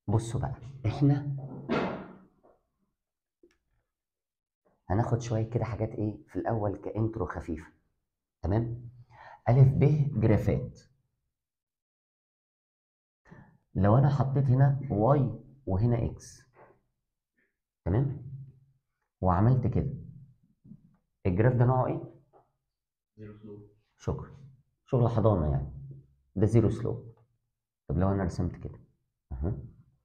بصوا بقى احنا هناخد شويه كده حاجات ايه في الاول كانترو خفيفه تمام الف ب جرافات لو انا حطيت هنا واي وهنا اكس تمام وعملت كده الجراف ده نوعه ايه زيرو سلوب شكرا شغل حضانه يعني ده زيرو سلوب طب لو انا رسمت كده اهو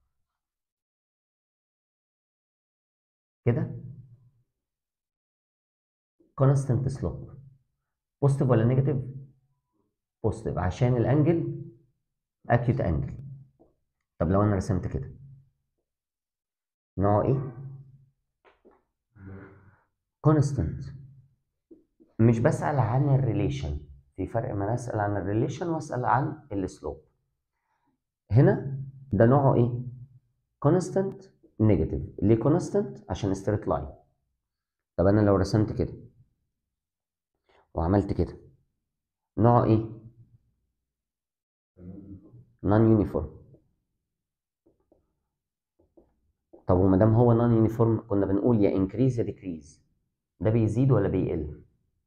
كده كونستنت سلوب بوزيتيف ولا نيجاتيف بوزيتيف عشان الانجل اكيوت انجل طب لو انا رسمت كده نوعه ايه كونستنت مش بسأل عن الريليشن في فرق ما أنا اسال عن الريليشن واسال عن السلوب هنا ده نوعه ايه كونستنت نيجاتيف ليه كونستنت عشان ستريت لاين طب انا لو رسمت كده وعملت كده نوعه ايه نون يونيفورم طب وما دام هو نون يونيفورم كنا بنقول يا انكريز يا ديكريز ده بيزيد ولا بيقل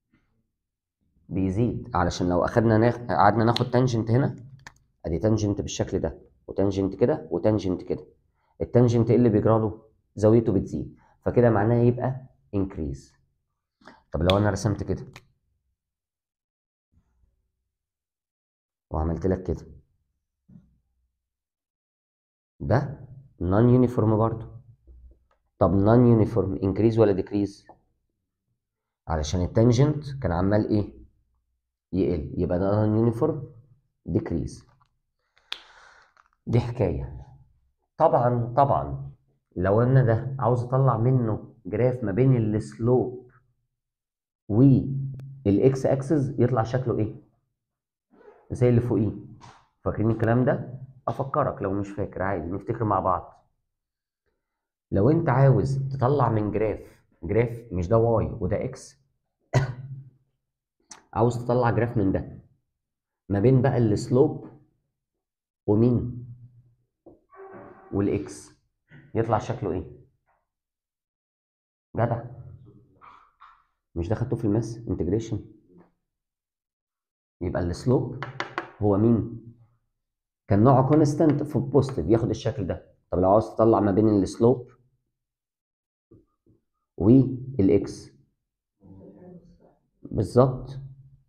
بيزيد علشان لو اخدنا ناخ... قعدنا ناخد تانجنت هنا ادي تانجنت بالشكل ده وتانجنت كده وتانجنت كده التانجنت ايه اللي بيجرى له زاويته بتزيد فكده معناه يبقى انكريز طب لو انا رسمت كده وعملت لك كده ده نون يونيفورم برضو طب نون يونيفورم انكريز ولا ديكريز علشان التانجنت كان عمال ايه يقل يبقى ده نون يونيفورم ديكريز دي حكايه طبعا طبعا لو انا ده عاوز اطلع منه جراف ما بين السلوب والاكس اكسس يطلع شكله ايه زي اللي فوقيه فاكرين الكلام ده افكرك لو مش فاكر عادي نفتكر مع بعض لو انت عاوز تطلع من جراف جراف مش ده واي وده اكس عاوز تطلع جراف من ده ما بين بقى السلوب ومين والاكس يطلع شكله ايه جدع مش ده خدته في الماس انتجريشن يبقى السلوب هو مين كان نوعه كونستانت في بوزيتيف ياخد الشكل ده طب لو عاوز تطلع ما بين السلوب والاكس بالظبط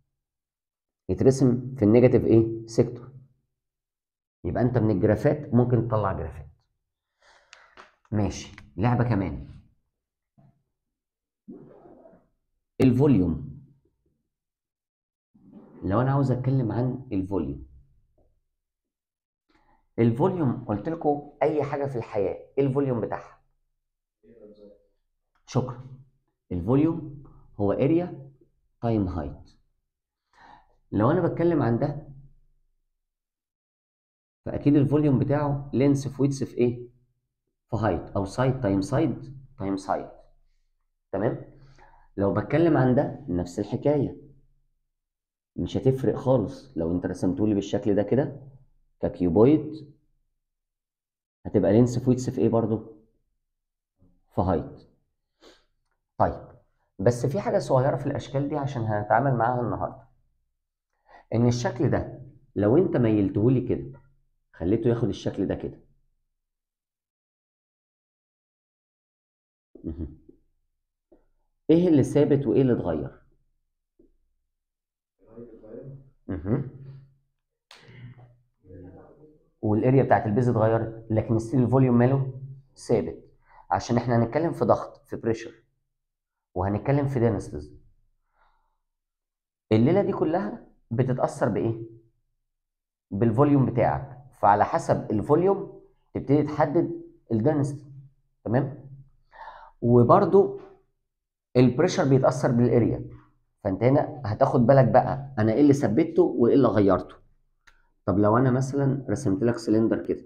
يترسم في النيجاتيف ايه سيكتور يبقى انت من الجرافات ممكن تطلع جرافات ماشي لعبه كمان الفوليوم لو انا عاوز اتكلم عن الفوليوم الفوليوم قلت لكم اي حاجه في الحياه ايه الفوليوم بتاعها شكرا الفوليوم هو اريا تايم هايت لو انا بتكلم عن ده فاكيد الفوليوم بتاعه لينس في ويتس في ايه في هايت او سايد تايم سايد تايم سايد تمام لو بتكلم عن ده نفس الحكايه مش هتفرق خالص لو انت رسمته لي بالشكل ده كده ككيوبويد هتبقى لينس في ويتس في ايه برضو في هايت طيب بس في حاجه صغيره في الاشكال دي عشان هنتعامل معاها النهارده ان الشكل ده لو انت ميلته لي كده خليته ياخد الشكل ده كده مهم. ايه اللي ثابت وايه اللي اتغير مهم. والاريا بتاعت البيز اتغيرت لكن ستيل الفوليوم ماله ثابت عشان احنا هنتكلم في ضغط في بريشر وهنتكلم في دينستيز الليله دي كلها بتتاثر بايه بالفوليوم بتاعك فعلى حسب الفوليوم تبتدي تحدد الدنستي تمام وبرده البريشر بيتاثر بالاريا فانت هنا هتاخد بالك بقى انا ايه اللي ثبته وايه اللي غيرته طب لو انا مثلا رسمت لك سلندر كده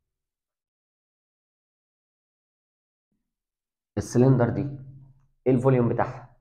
السلندر دي ايه الفوليوم بتاعها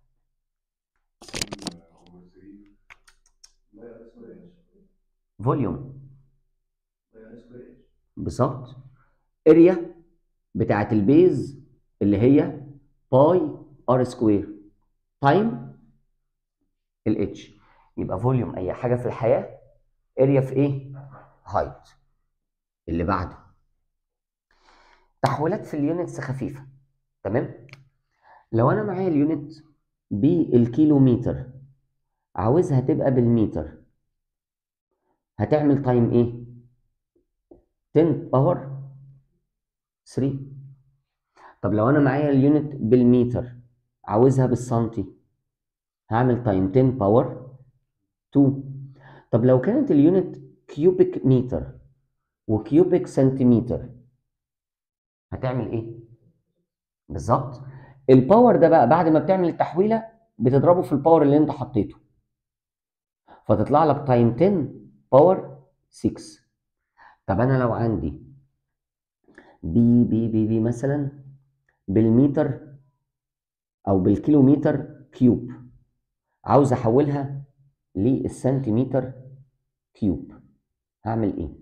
فوليوم بالظبط اريا بتاعت البيز اللي هي باي ار سكوير تايم الاتش يبقى فوليوم اي حاجه في الحياه اريا في ايه هايت اللي بعده تحويلات في اليونتس خفيفه تمام لو انا معايا اليونت بالكيلومتر عاوزها تبقى بالمتر هتعمل تايم ايه 10 باور 3 طب لو انا معايا اليونت بالمتر عاوزها بالسنتي هعمل تايم 10 باور 2 طب لو كانت اليونت كيوبيك متر وكيوبيك سنتيمتر هتعمل ايه بالظبط الباور ده بقى بعد ما بتعمل التحويله بتضربه في الباور اللي انت حطيته فتطلع لك تايم 10 باور 6 طب انا لو عندي بي بي بي بي مثلا بالمتر او بالكيلومتر كيوب عاوز احولها للسنتيمتر كيوب هعمل ايه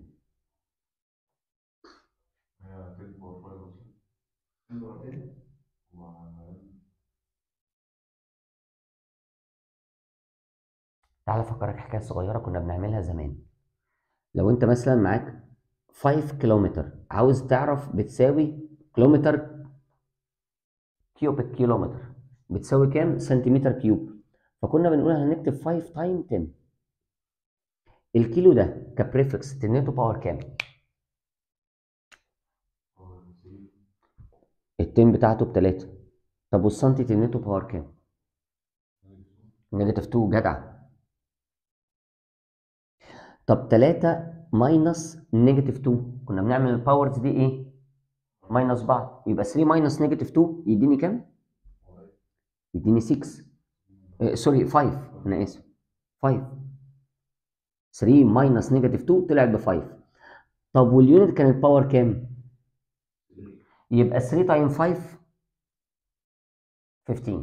هي تلت باور فايف مثلا وعلى تعال افكرك حكايه صغيره كنا بنعملها زمان لو انت مثلا معاك 5 كيلومتر عاوز تعرف بتساوي كيلومتر كيوبيك كيلومتر بتساوي كام سنتيمتر كيوب فكنا بنقول هنكتب 5 تايم 10 الكيلو ده كبريفكس تنيته باور كام باور 3 التين بتاعته بتلاتة طب والسنتي تنيته باور كام نيجاتيف 2 جدع طب 3 ماينس نيجاتيف 2 كنا بنعمل الباورز دي ايه ماينس بعض يبقى 3 ماينس نيجاتيف 2 يديني كام يديني 6 آه سوري 5 انا اسف 5 3 ماينس نيجاتيف 2 طلعت ب 5 طب واليونت كانت باور كام يبقى 3 تايم 5 15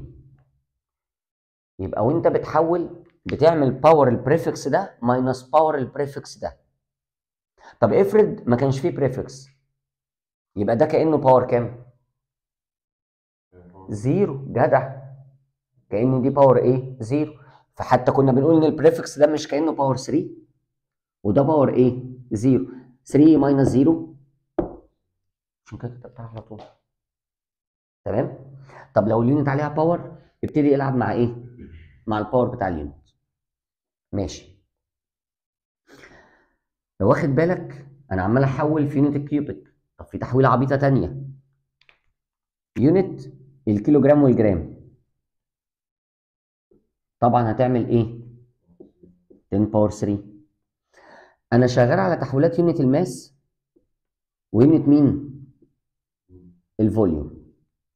يبقى وانت بتحول بتعمل باور البريفكس ده ماينس باور البريفكس ده طب افرض ما كانش فيه بريفكس يبقى ده كانه باور كام زيرو جدع كان دي باور ايه زيرو فحتى كنا بنقول ان البريفكس ده مش كانه باور 3 وده باور ايه زيرو 3 ماينس زيرو عشان كده كتبتها على طول تمام طب لو اليونت عليها باور ابتدي العب مع ايه مع الباور بتاع اليونت ماشي لو واخد بالك انا عمال احول في يونت الكيوبيك طب في تحويله عبيطه تانية يونت الكيلو جرام والجرام طبعا هتعمل ايه 10 باور 3 انا شغال على تحويلات يونت الماس ويونت مين الفوليوم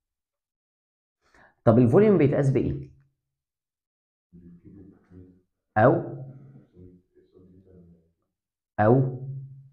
طب الفوليوم بيتقاس بايه او او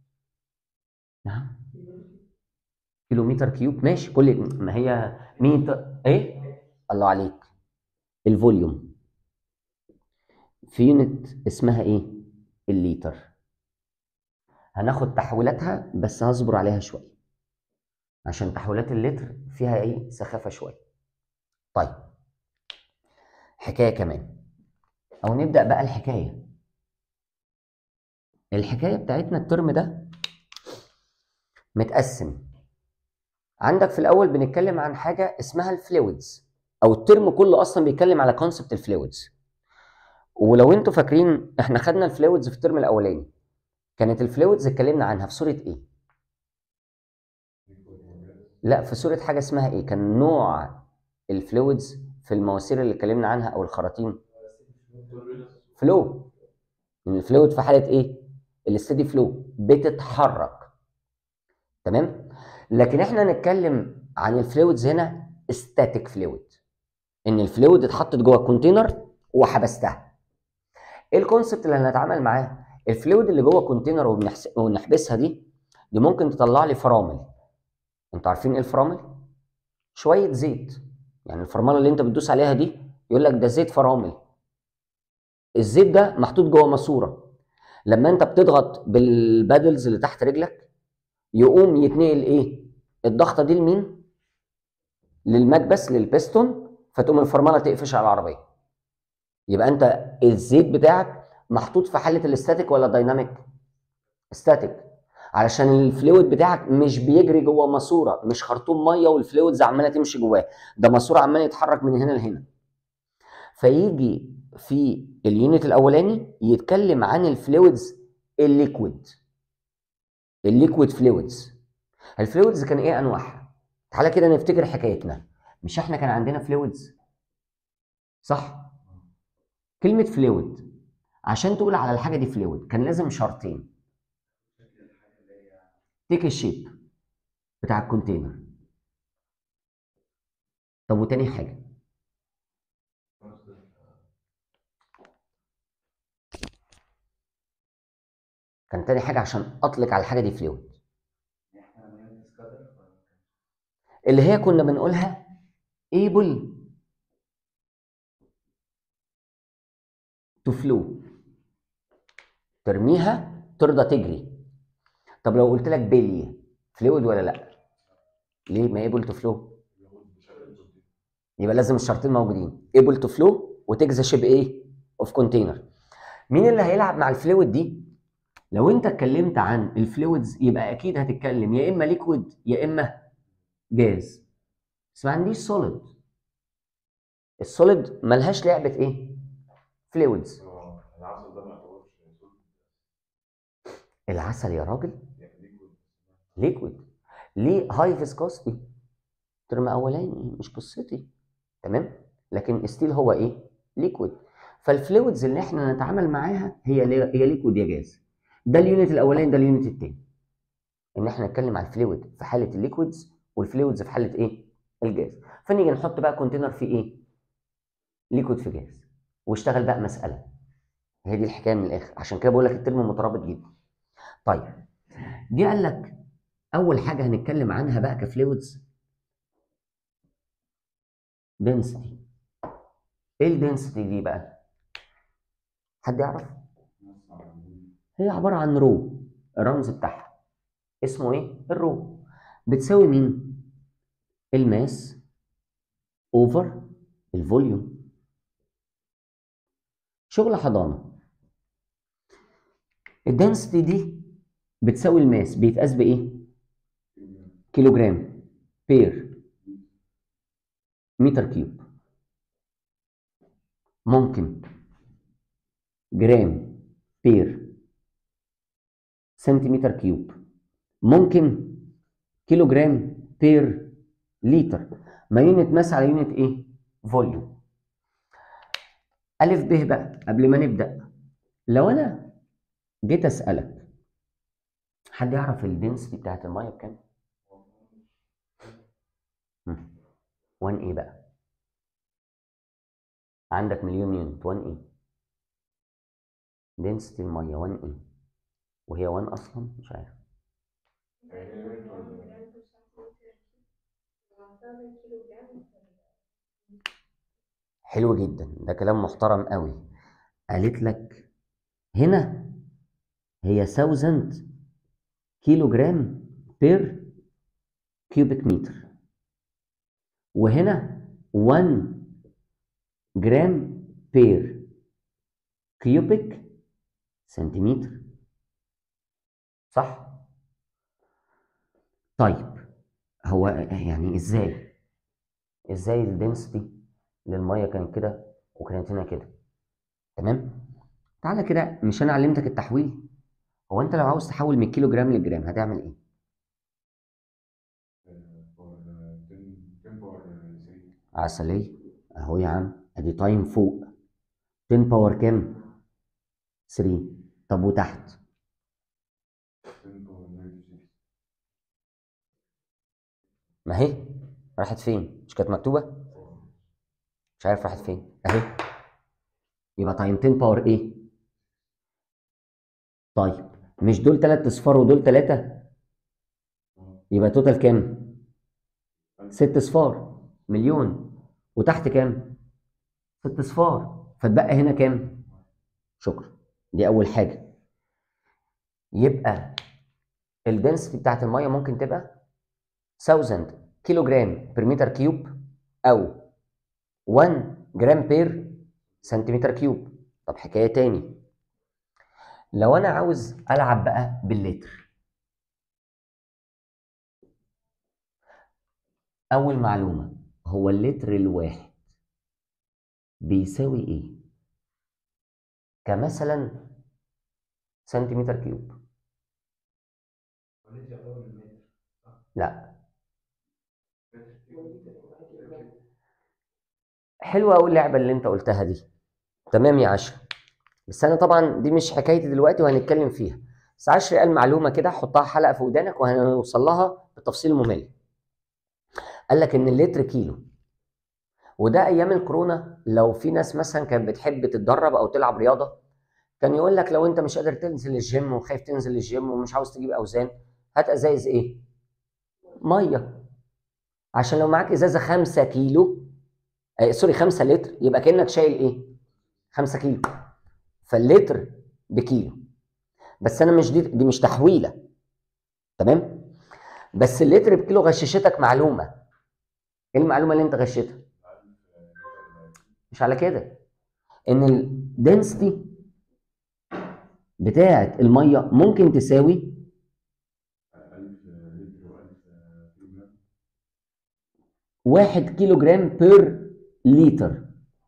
نعم كيلومتر كيوب ماشي كل ما هي متر ايه الله عليك الفوليوم في يونت اسمها ايه الليتر هناخد تحويلاتها بس هصبر عليها شويه عشان تحويلات اللتر فيها ايه سخافه شويه طيب حكايه كمان او نبدا بقى الحكايه الحكايه بتاعتنا الترم ده متقسم عندك في الاول بنتكلم عن حاجه اسمها الفلويدز او الترم كله اصلا بيتكلم على كونسبت الفلويدز ولو انتوا فاكرين احنا خدنا الفلويدز في الترم الاولاني كانت الفلويدز اتكلمنا عنها في صوره ايه لا في صوره حاجه اسمها ايه كان نوع الفلويدز في المواسير اللي اتكلمنا عنها او الخراطيم فلو الفلويد في حاله ايه الاستدي فلو بتتحرك تمام لكن احنا نتكلم عن الفلويدز هنا ستاتيك فلويد ان الفلويد اتحطت جوه الكونتينر وحبستها ايه الكونسبت اللي هنتعامل معاه الفلويد اللي جوه الكونتينر وبنحس... ونحبسها دي دي ممكن تطلع لي فرامل انتوا عارفين ايه الفرامل شويه زيت يعني الفرمله اللي انت بتدوس عليها دي يقول لك ده زيت فرامل الزيت ده محطوط جوه ماسوره لما انت بتضغط بالبادلز اللي تحت رجلك يقوم يتنقل ايه الضغطه دي لمين للمكبس للبستون فتقوم الفرمله تقفش على العربيه يبقى انت الزيت بتاعك محطوط في حاله الاستاتيك ولا الدايناميك استاتيك علشان الفلويد بتاعك مش بيجري جوه ماسوره مش خرطوم ميه والفلويدز عماله تمشي جواه ده ماسوره عمال يتحرك من هنا لهنا فيجي في اليونت الاولاني يتكلم عن الفلويدز الليكويد الليكويد فلويدز الفلويدز كان ايه انواعها تعالى كده نفتكر حكايتنا مش احنا كان عندنا فلويدز صح كلمه فلويد عشان تقول على الحاجه دي فلويد كان لازم شرطين تيك الشيب بتاع الكونتينر طب وتاني حاجه كان تاني حاجه عشان اطلق على الحاجه دي فلويد اللي هي كنا بنقولها able to flow ترميها ترضى تجري طب لو قلت لك بلي فلويد ولا لا ليه ما able to flow يبقى لازم الشرطين موجودين able to flow وتجزى شيب ايه اوف كونتينر مين اللي هيلعب مع الفلويد دي لو انت اتكلمت عن الفلويدز يبقى اكيد هتتكلم يا اما ليكويد يا اما جاز بس ما عنديش سوليد السوليد ملهاش لعبه ايه فلويدز هو العسل ده ما يعتبرش صوت العسل يا راجل يعني ليكويد ليكويد ليه هاي فيسكوستي ترم اولاني مش قصتي تمام لكن ستيل هو ايه ليكويد فالفلويدز اللي احنا نتعامل معاها هي لي- هي ليكويد يا جاز ده اليونت الاولاني ده اليونت الثاني ان احنا نتكلم على الفلويد في حاله الليكويدز والفلويدز في حاله ايه الجاز فنيجي نحط بقى كونتينر فيه ايه ليكويد في جاز واشتغل بقى مساله هي دي الحكايه من الاخر عشان كده بقول لك الترم مترابط جدا طيب دي قال لك اول حاجه هنتكلم عنها بقى كفلويدز density ايه الدنسيتي دي بقى حد يعرف هي عباره عن رو الرمز بتاعها اسمه ايه الرو بتساوي مين الماس اوفر الفوليوم شغل حضانه الدنسيتي دي بتساوي الماس بيتقاس بايه كيلو جرام بير متر كيوب ممكن جرام بير سنتيمتر كيوب ممكن كيلو جرام بير لتر ما يونت ماس على يونت ايه فوليوم الف ب بقى قبل ما نبدا لو انا جيت اسالك حد يعرف الدنسيتي بتاعت الميه بكام 1 ايه بقى عندك مليون يونت 1 ايه دنسيتي الميه 1 ايه وهي 1 اصلا مش عارف حلو جدا ده كلام محترم قوي قالت لك هنا هي 1000 كيلو جرام بير كيوبيك متر وهنا 1 جرام بير كيوبيك سنتيمتر صح طيب هو يعني ازاي ازاي الدنسيتي للميه كانت كده وكانت هنا كده تمام تعالى كده مش انا علمتك التحويل هو انت لو عاوز تحول من كيلو جرام لجرام هتعمل ايه 10 باور 3 عسلية اهو يا عم ادي تايم فوق 10 باور كام 3 طب وتحت 10 باور نيجاتيف 6 ما هي راحت فين مش كانت مكتوبة مش عارف راحت فين اهي يبقى تايم 10 باور ايه طيب مش دول تلات اصفار ودول تلاتة يبقى توتال كام ست اصفار مليون وتحت كام ست اصفار فتبقى هنا كام شكرا دي اول حاجة يبقى الدنسيتي بتاعت الميه ممكن تبقى 1000 كيلو جرام بير متر كيوب او 1 جرام بير سنتيمتر كيوب طب حكايه تاني لو انا عاوز العب بقى باللتر اول معلومه هو اللتر الواحد بيساوي ايه كمثلا سنتيمتر كيوب وليس يعتبر من متر لا متر كيلو. حلوه قوي اللعبه اللي انت قلتها دي تمام يا عشري بس انا طبعا دي مش حكايتي دلوقتي وهنتكلم فيها بس عشري قال معلومه كده حطها حلقه في ودانك وهنوصل لها بالتفصيل الممل قال لك ان اللتر كيلو وده ايام الكورونا لو في ناس مثلا كانت بتحب تتدرب او تلعب رياضه كان يقول لك لو انت مش قادر تنزل الجيم وخايف تنزل الجيم ومش عاوز تجيب اوزان هات ازايز ايه ميه عشان لو معاك ازازه 5 كيلو آه سوري 5 لتر يبقى كانك شايل ايه 5 كيلو فاللتر بكيلو بس انا مش دي دي مش تحويله تمام بس اللتر بكيلو غششتك معلومه ايه المعلومه اللي انت غشيتها مش على كده ان الدنسيتي بتاعه الميه ممكن تساوي 1000 لتر و1000 كيلو جرام 1 كيلو جرام بير لتر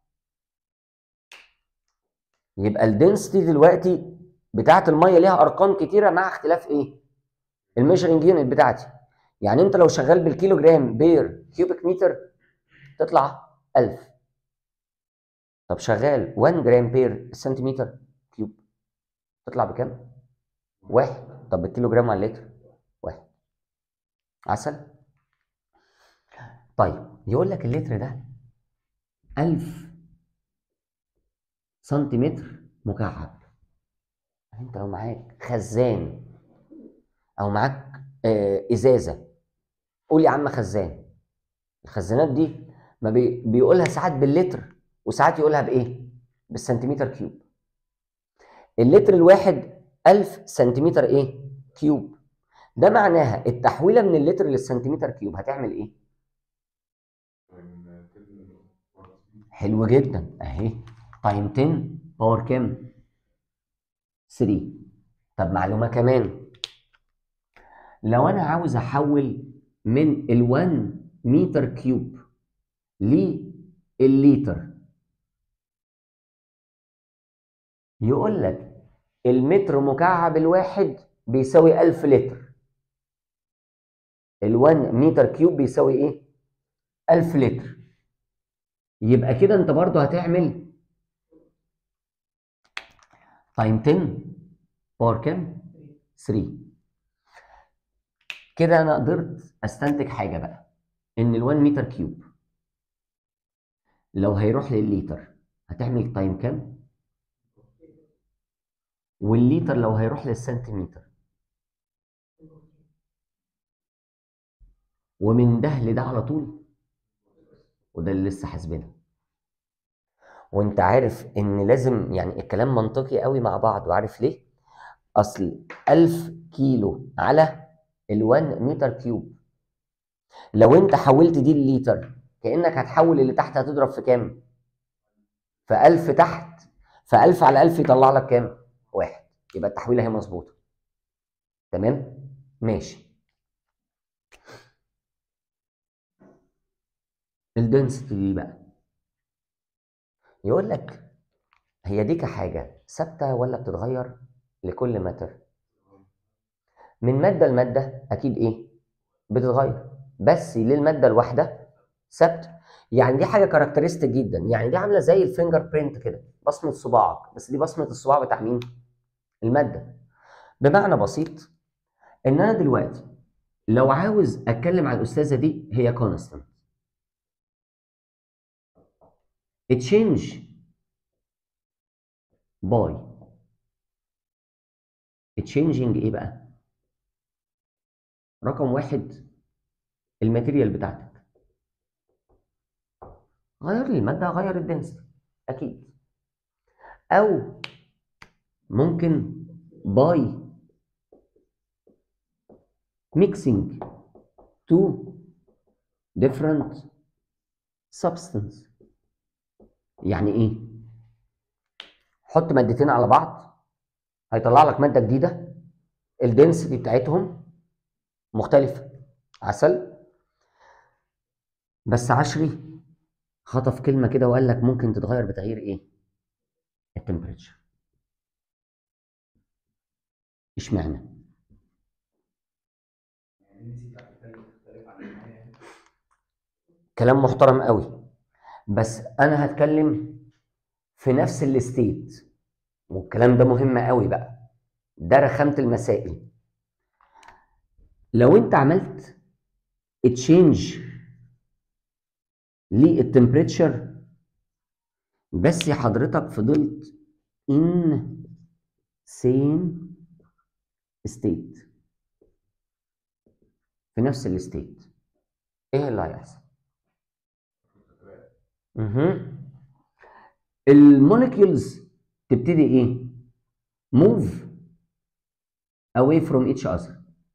يبقى الدنسيتي دلوقتي بتاعه الميه ليها ارقام كتيره مع اختلاف ايه الميجرنج يونت بتاعتي يعني انت لو شغال بالكيلو جرام بير كيوبيك متر تطلع 1000 طب شغال 1 جرام بير سنتيمتر كيوب تطلع بكام؟ واحد طب بالكيلو جرام على اللتر واحد عسل طيب يقول لك اللتر ده 1000 سنتيمتر مكعب يعني انت لو معاك خزان او معاك آه ازازه قول يا عم خزان الخزانات دي ما بي... بيقولها ساعات باللتر وساعات يقولها بايه بالسنتيمتر كيوب اللتر الواحد 1000 سنتيمتر ايه كيوب ده معناها التحويله من اللتر للسنتيمتر كيوب هتعمل ايه تايم 10 باور حلو جدا اهي تايم 10 باور كام 3 طب معلومه كمان لو انا عاوز احول من ال1 متر كيوب للليتر يقول لك المتر مكعب الواحد بيساوي 1000 لتر ال1 متر كيوب بيساوي ايه 1000 لتر يبقى كده انت برضو هتعمل تايم 10 باور كام 3 كده انا قدرت استنتج حاجه بقى ان ال1 متر كيوب لو هيروح للليتر هتعمل تايم كام والليتر لو هيروح للسنتيمتر ومن ده لده على طول وده اللي لسه حاسبينها وانت عارف ان لازم يعني الكلام منطقي قوي مع بعض وعارف ليه اصل 1000 كيلو على ال1 متر كيوب لو انت حولت دي الليتر كانك هتحول اللي تحت هتضرب في كام في 1000 تحت ف 1000 على 1000 يطلع لك كام واحد يبقى التحويله هي مظبوطه تمام ماشي الدنسيتي دي بقى يقول لك هي دي كحاجه ثابته ولا بتتغير لكل متر من ماده لماده اكيد ايه بتتغير بس للماده الواحده ثابته يعني دي حاجه كاركترستيك جدا يعني دي عامله زي الفينجر برينت كده بصمه صباعك بس دي بصمه الصباع بتاع مين الماده بمعنى بسيط ان انا دلوقتي لو عاوز اتكلم على الاستاذه دي هي كونستانت تشينج باي تشينجينج ايه بقى رقم واحد الماتيريال بتاعتك غير لي الماده غير الدنسيتي اكيد او ممكن باي mixing two different substance يعني ايه حط مادتين على بعض هيطلع لك ماده جديده الدنسيتي بتاعتهم مختلفه عسل بس عشري خطف كلمه كده وقال لك ممكن تتغير بتغيير ايه التمبريتشر اشمعنى كلام محترم قوي بس انا هتكلم في نفس الستيت والكلام ده مهم قوي بقى ده رخامه المسائل لو انت عملت تشينج للتمبريتشر بس حضرتك فضلت in same state في نفس الستيت ايه اللي هيحصل اها الموليكيولز تبتدي ايه move away from each other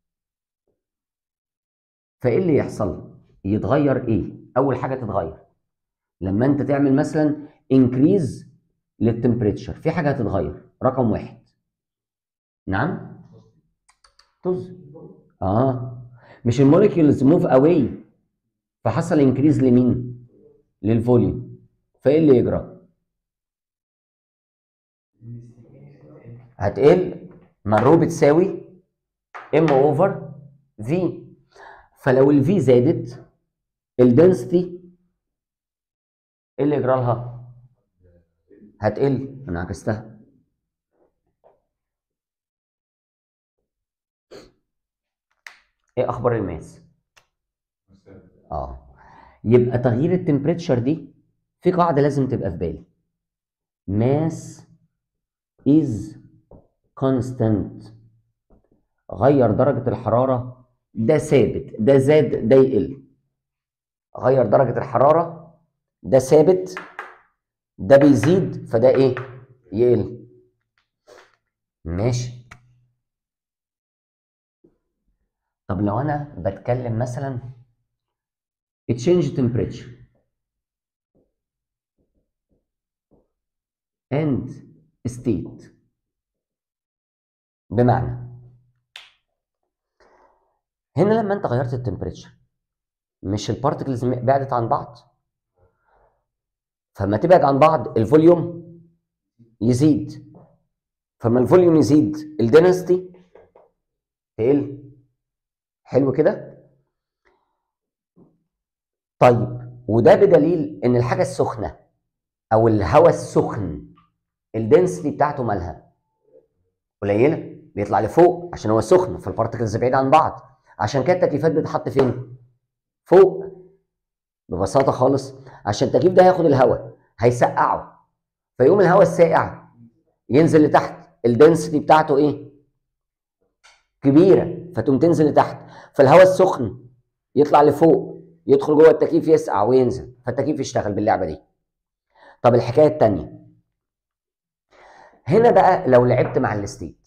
فايه اللي يحصل يتغير ايه اول حاجه تتغير لما انت تعمل مثلا increase للتمبريتشر في حاجه هتتغير رقم واحد نعم طز اه مش الموليكيولز موف اواي فحصل انكريز لمين للفوليوم فايه اللي يجرى هتقل ما الرو بتساوي ام اوفر في فلو الفي زادت الدنسيتي ايه اللي يجرى لها هتقل انا عكستها ايه اخبار الماس اه يبقى تغيير التمبريتشر دي في قاعده لازم تبقى في بالي ماس is constant غير درجه الحراره ده ثابت ده زاد ده يقل غير درجه الحراره ده ثابت ده بيزيد فده ايه يقل ماشي طب لو انا بتكلم مثلا change temperature and state بمعنى هنا لما انت غيرت التمبريتشر مش البارتكلز بعدت عن بعض فلما تبعد عن بعض الفوليوم يزيد فلما الفوليوم يزيد الدنستي تقل حلو كده طيب وده بدليل ان الحاجه السخنه او الهواء السخن الدنسيتي بتاعته مالها قليله بيطلع لفوق عشان هو سخن فالبارتكلز بعيد عن بعض عشان كده التكييفات بتتحط فين فوق ببساطه خالص عشان التكييف ده هياخد الهواء هيسقعه فيقوم الهواء الساقع ينزل لتحت الدنسيتي بتاعته ايه كبيره فتقوم تنزل لتحت فالهواء السخن يطلع لفوق يدخل جوه التكييف يسقع وينزل فالتكييف يشتغل باللعبه دي طب الحكايه الثانيه هنا بقى لو لعبت مع الستيت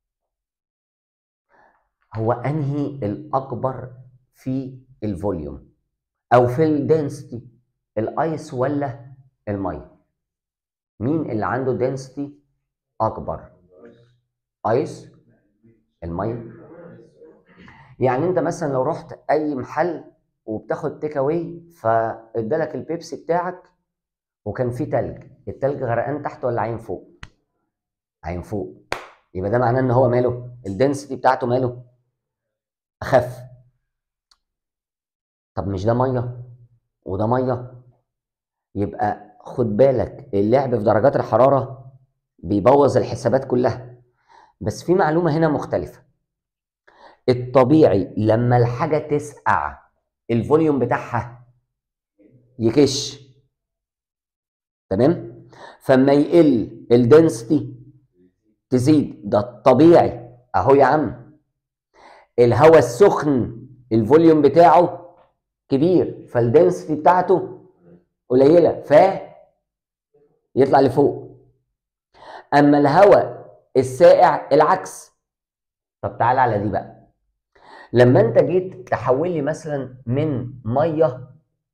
هو انهي الاكبر في الفوليوم او في الدنسيتي الايس ولا الميه مين اللي عنده دنسيتي اكبر ايس الميه يعني انت مثلا لو رحت اي محل وبتاخد تيك اواي فادالك البيبسي بتاعك وكان فيه تلج التلج غرقان تحت ولا عين فوق عين فوق يبقى ده معناه ان هو ماله الدنسيتي بتاعته ماله اخف طب مش ده ميه وده ميه يبقى خد بالك اللعب في درجات الحراره بيبوظ الحسابات كلها بس في معلومه هنا مختلفه الطبيعي لما الحاجه تسقع الفوليوم بتاعها يكش تمام فما يقل الدنسيتي تزيد ده الطبيعي اهو يا عم الهواء السخن الفوليوم بتاعه كبير فالدنسيتي بتاعته قليله ف يطلع لفوق اما الهواء الساقع العكس طب تعالى على دي بقى لما انت جيت تحول لي مثلا من ميه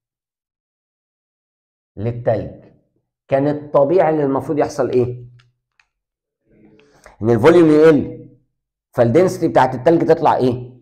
للتلج كان الطبيعي اللي المفروض يحصل ايه؟ ان الفوليوم يقل فالدنسيتي بتاعت التلج تطلع ايه؟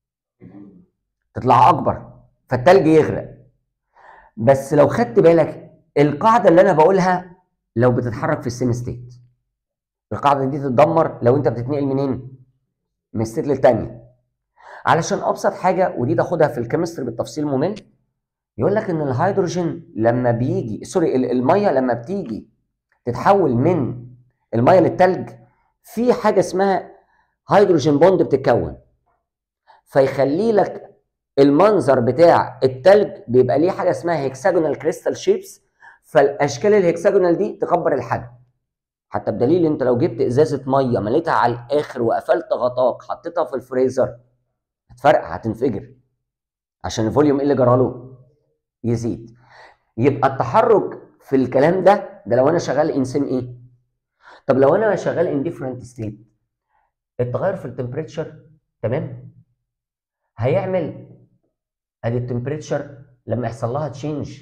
تطلع اكبر فالتلج يغرق بس لو خدت بالك القاعده اللي انا بقولها لو بتتحرك في السيم ستيت القاعده دي تتدمر لو انت بتتنقل منين؟ من ستيت للتانيه علشان ابسط حاجه ودي تاخدها في الكيمستري بالتفصيل ممل يقول لك ان الهيدروجين لما بيجي سوري ال- الميه لما بتيجي تتحول من الميه للتلج في حاجه اسمها هيدروجين بوند بتتكون فيخلي لك المنظر بتاع التلج بيبقى ليه حاجه اسمها هيكساجونال كريستال شيبس فالاشكال الهيكساجونال دي تكبر الحجم حتى بدليل انت لو جبت ازازه ميه مليتها على الاخر وقفلت غطاك حطيتها في الفريزر هتفرقع هتنفجر عشان الفوليوم ايه اللي جراله يزيد يبقى التحرك في الكلام ده ده لو انا شغال انسان ايه طب لو انا شغال ان ديفرنت ستيت التغير في التمبريتشر تمام هيعمل ادي التمبريتشر لما يحصل لها تشينج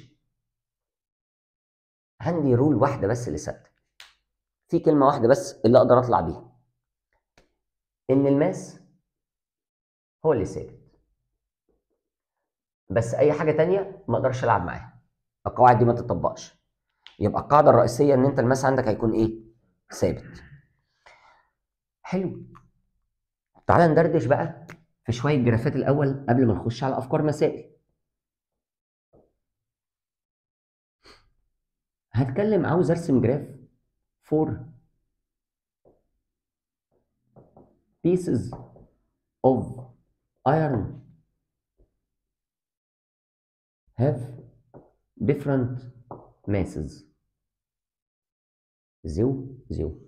عندي رول واحده بس اللي ثابته في كلمه واحده بس اللي اقدر اطلع بيها ان الماس هو اللي ثابت بس اي حاجه تانية ما اقدرش العب معاها القواعد دي ما تطبقش يبقى القاعده الرئيسيه ان انت الماس عندك هيكون ايه ثابت حلو تعال ندردش بقى في شويه جرافات الاول قبل ما نخش على افكار مسائل هتكلم عاوز ارسم جراف فور pieces of iron have different masses زو زو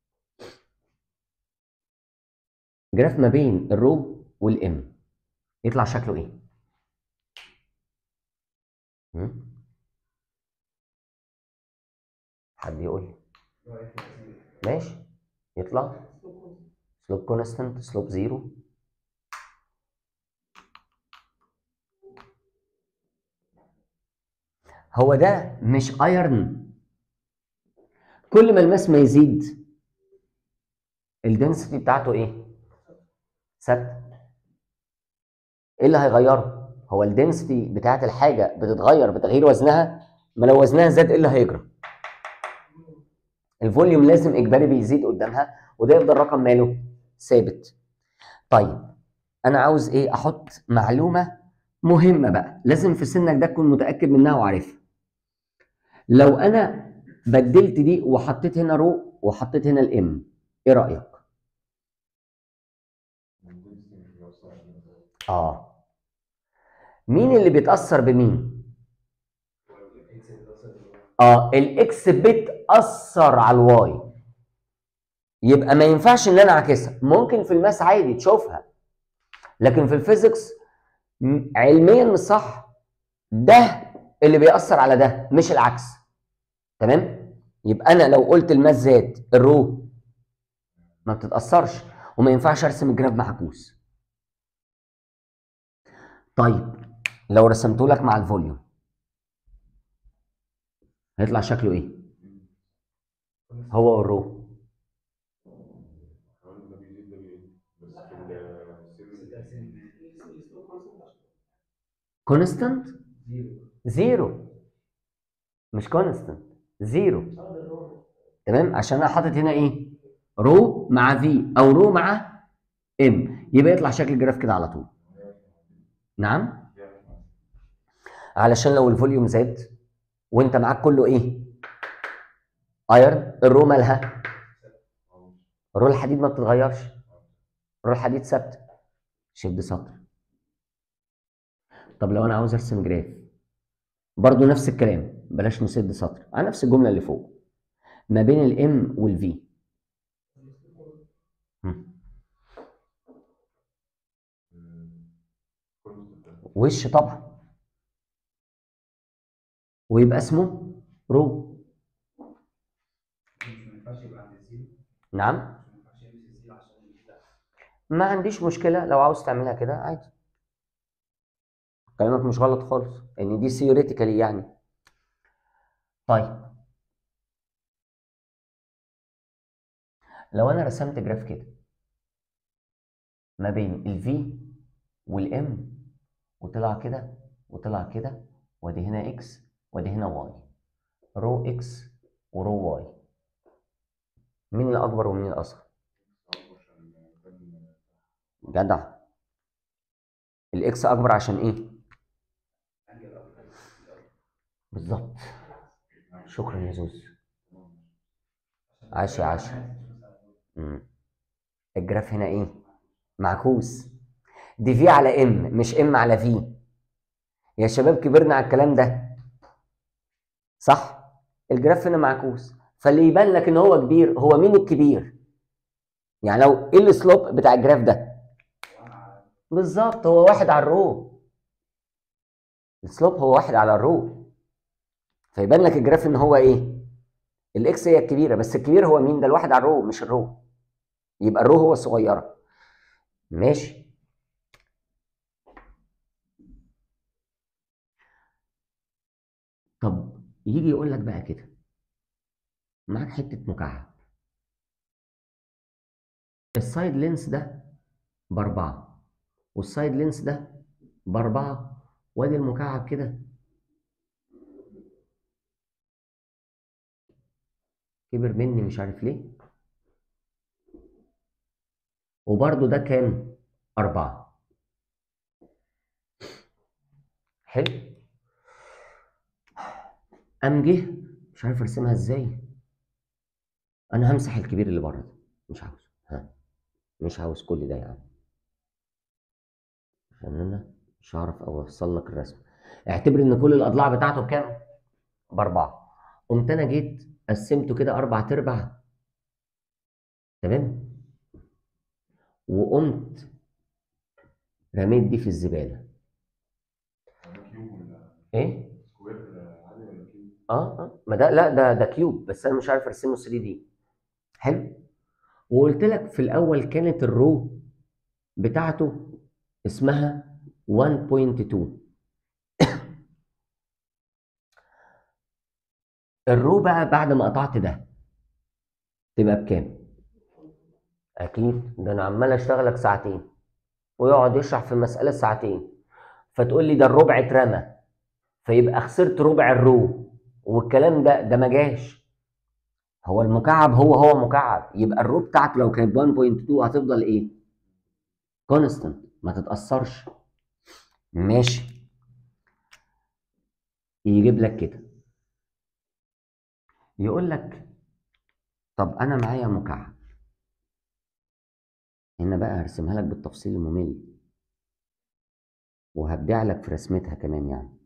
جراف ما بين الرو والام يطلع شكله ايه هم؟ حد يقول لي ماشي يطلع سلوب كونستانت سلوب زيرو هو ده مش ايرن كل ما الماس ما يزيد الدنسيتي بتاعته ايه ثابته ايه اللي هيغيره هو الدنسيتي بتاعت الحاجه بتتغير بتغيير وزنها ما لو وزنها زاد ايه اللي هيجرى الفوليوم لازم اجباري بيزيد قدامها وده يفضل رقم ماله ثابت طيب انا عاوز ايه احط معلومه مهمه بقى لازم في سنك ده تكون متاكد منها وعارفها لو انا بدلت دي وحطيت هنا رو وحطيت هنا الام ايه رايك اه مين اللي بيتاثر بمين اه الاكس بتاثر على الواي يبقى ما ينفعش ان انا اعكسها ممكن في الماس عادي تشوفها لكن في الفيزيكس م- علميا مش صح ده اللي بيأثر على ده مش العكس تمام يبقى انا لو قلت الماس زاد الرو ما بتتأثرش وما ينفعش ارسم الجراف معكوس طيب لو رسمته لك مع الفوليوم هيطلع شكله ايه هو والرو حوالي ده بيزيد ده بيقل بس في السن كونستانت زيرو مش كونستانت زيرو تمام عشان انا حاطط هنا ايه رو مع في او رو مع ام يبقى يطلع شكل الجراف كده على طول نعم علشان لو الفوليوم زاد وانت معاك كله ايه ايرن الرو مالها الرو الحديد ما بتتغيرش الرو الحديد ثابته شد سطر طب لو انا عاوز ارسم جراف برضو نفس الكلام بلاش نسد سطر على نفس الجمله اللي فوق ما بين الام والفي وش طبعا ويبقى اسمه رو مش ما ينفعش يبقى عند الزيرو نعم مش ما ينفعش يلبس الزيرو عشان لا ما عنديش مشكله لو عاوز تعملها كده عادي كلامك مش غلط خالص ان دي ثيوريتيكالي يعني طيب لو انا رسمت جراف كده ما بين الفي والام وطلع كده وطلع كده وادي هنا اكس وادي هنا واي رو اكس ورو واي مين الاكبر ومين الاصغر عشان كان جدع الاكس اكبر عشان ايه بالظبط شكرا يا زوز عاش يا عاش مم. الجراف هنا ايه معكوس دي في على ام مش ام على في يا شباب كبرنا على الكلام ده صح الجراف هنا معكوس فاللي يبان لك ان هو كبير هو مين الكبير يعني لو ايه السلوب بتاع الجراف ده بالظبط هو واحد على الرو السلوب هو واحد على الرو فيبان لك الجراف ان هو ايه الاكس هي الكبيره بس الكبير هو مين ده الواحد على الرو مش الرو يبقى الرو هو الصغيره ماشي طب يجي يقول لك بقى كده معاك حته مكعب السايد لينس ده باربعه والسايد لينس ده باربعه وادي المكعب كده كبر مني مش عارف ليه وبرده ده كام أربعة حلو قام جه مش عارف ارسمها ازاي انا همسح الكبير اللي بره ده مش عاوز ها مش عاوز كل ده يعني عشان انا مش هعرف اوصل لك الرسم اعتبر ان كل الاضلاع بتاعته بكام باربعه قمت انا جيت قسمته كده اربع تربع تمام وقمت رميت دي في الزباله ده كيوب ولا ايه سكوير عادي ولا كيوب؟ اه اه ما ده لا ده ده كيوب بس انا مش عارف ارسمه 3 دي حلو وقلت لك في الاول كانت الرو بتاعته اسمها 1.2 الرو بقى بعد ما قطعت ده تبقى بكام اكيد ده انا عمال اشتغلك ساعتين ويقعد يشرح في المساله ساعتين فتقول لي ده الربع اترمى فيبقى خسرت ربع الرو والكلام ده ده ما جاش هو المكعب هو هو مكعب يبقى الرو بتاعته لو كانت 1.2 هتفضل ايه كونستنت ما تتاثرش ماشي يجيب لك كده يقول لك طب انا معايا مكعب هنا بقى هرسمها لك بالتفصيل الممل وهبدع لك في رسمتها كمان يعني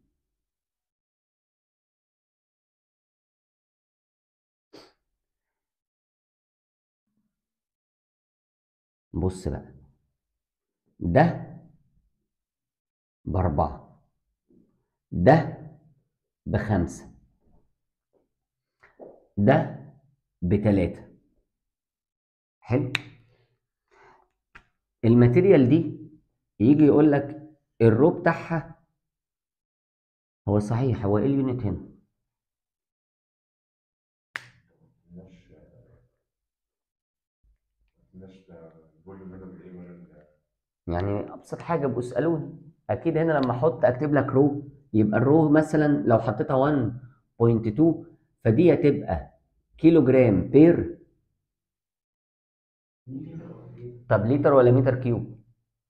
بص بقى ده بأربعة ده بخمسة ده بتلاتة حلو الماتيريال دي يجي يقول لك الرو بتاعها هو صحيح هو ايه اليونت هنا مش مش الفوليوم هنا من ايه ولا يعني ابسط حاجه ابقوا اسالوني اكيد هنا لما احط اكتب لك رو يبقى الرو مثلا لو حطيتها 1.2 فدي هتبقى كيلو جرام بير طب لتر ولا متر كيوب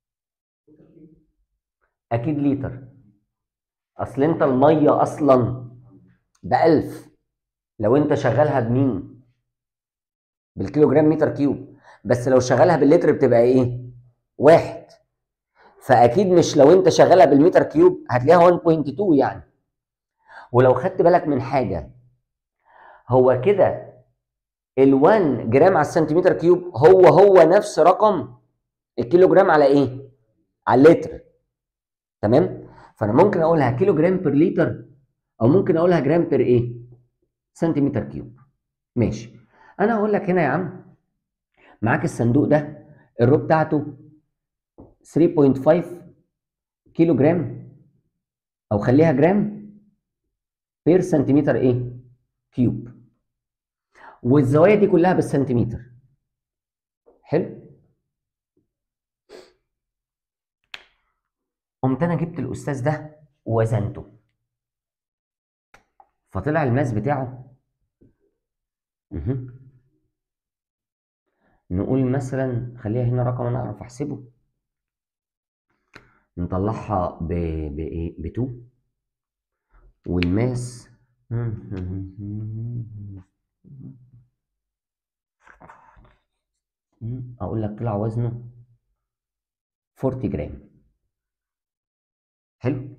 اكيد لتر اصل انت الميه اصلا بألف لو انت شغالها بمين بالكيلو جرام متر كيوب بس لو شغالها باللتر بتبقى ايه واحد فاكيد مش لو انت شغالها بالمتر كيوب هتلاقيها 1.2 يعني ولو خدت بالك من حاجه هو كده ال1 جرام على السنتيمتر كيوب هو هو نفس رقم الكيلو جرام على ايه على اللتر تمام فانا ممكن اقولها كيلو جرام بير لتر او ممكن اقولها جرام بير ايه سنتيمتر كيوب ماشي انا هقول لك هنا يا عم معاك الصندوق ده الرو بتاعته 3.5 كيلو جرام او خليها جرام بير سنتيمتر ايه كيوب والزوايا دي كلها بالسنتيمتر حلو قمت انا جبت الاستاذ ده ووزنته فطلع الماس بتاعه مهم. نقول مثلا خليها هنا رقم انا اعرف احسبه نطلعها ب بايه ب 2 والماس اقول لك طلع وزنه 40 جرام حلو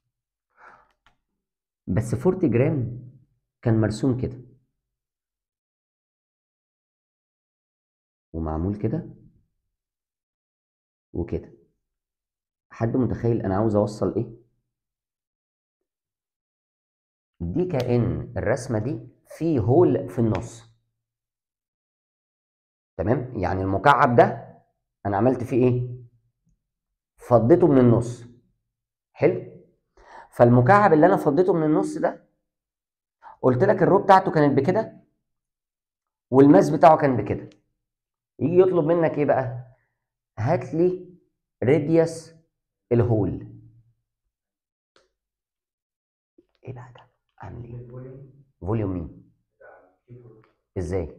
بس 40 جرام كان مرسوم كده ومعمول كده وكده حد متخيل انا عاوز اوصل ايه دي كأن الرسمة دي في هول في النص تمام يعني المكعب ده انا عملت فيه ايه فضيته من النص حلو فالمكعب اللي انا فضيته من النص ده قلت لك الرو بتاعته كانت بكده والماس بتاعه كان بكده يجي يطلب منك ايه بقى هات لي راديوس الهول ايه بقى ده عامل ايه فوليوم مين ازاي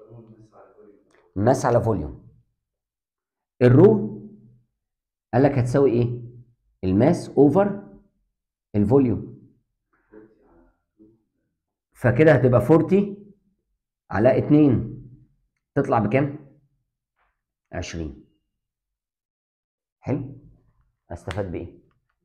ماس على فوليوم الرو قال لك هتساوي ايه الماس اوفر الفوليوم فكده هتبقى 40 على 2 تطلع بكام 20 حلو استفاد بايه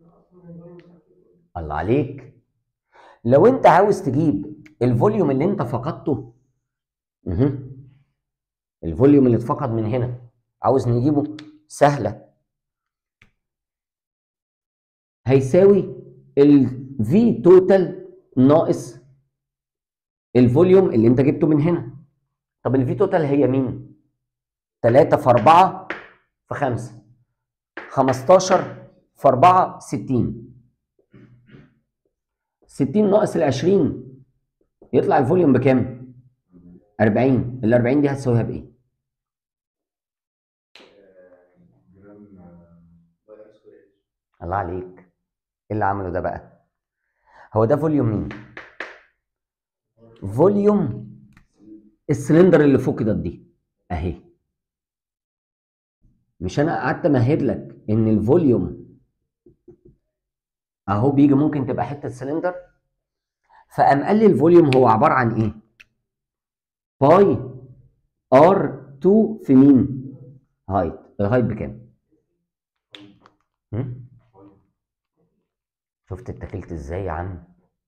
الله عليك لو انت عاوز تجيب الفوليوم اللي انت فقدته مه. الفوليوم اللي اتفقد من هنا عاوز نجيبه سهله هيساوي ال V توتال ناقص الفوليوم اللي انت جبته من هنا طب ال V توتال هي مين 3 في 4 في 5 15 في 4 60 60 ناقص ال 20 يطلع الفوليوم بكام 40 ال 40 دي هتساويها بايه الله عليك ايه اللي عمله ده بقى هو ده فوليوم مين فوليوم السلندر اللي فقدت دي اهي مش انا قعدت امهد لك ان الفوليوم اهو بيجي ممكن تبقى حته سلندر فقام قال لي الفوليوم هو عباره عن ايه باي ار 2 في مين هايت الهايت بكام هم؟ شفت اتكلت ازاي يا عم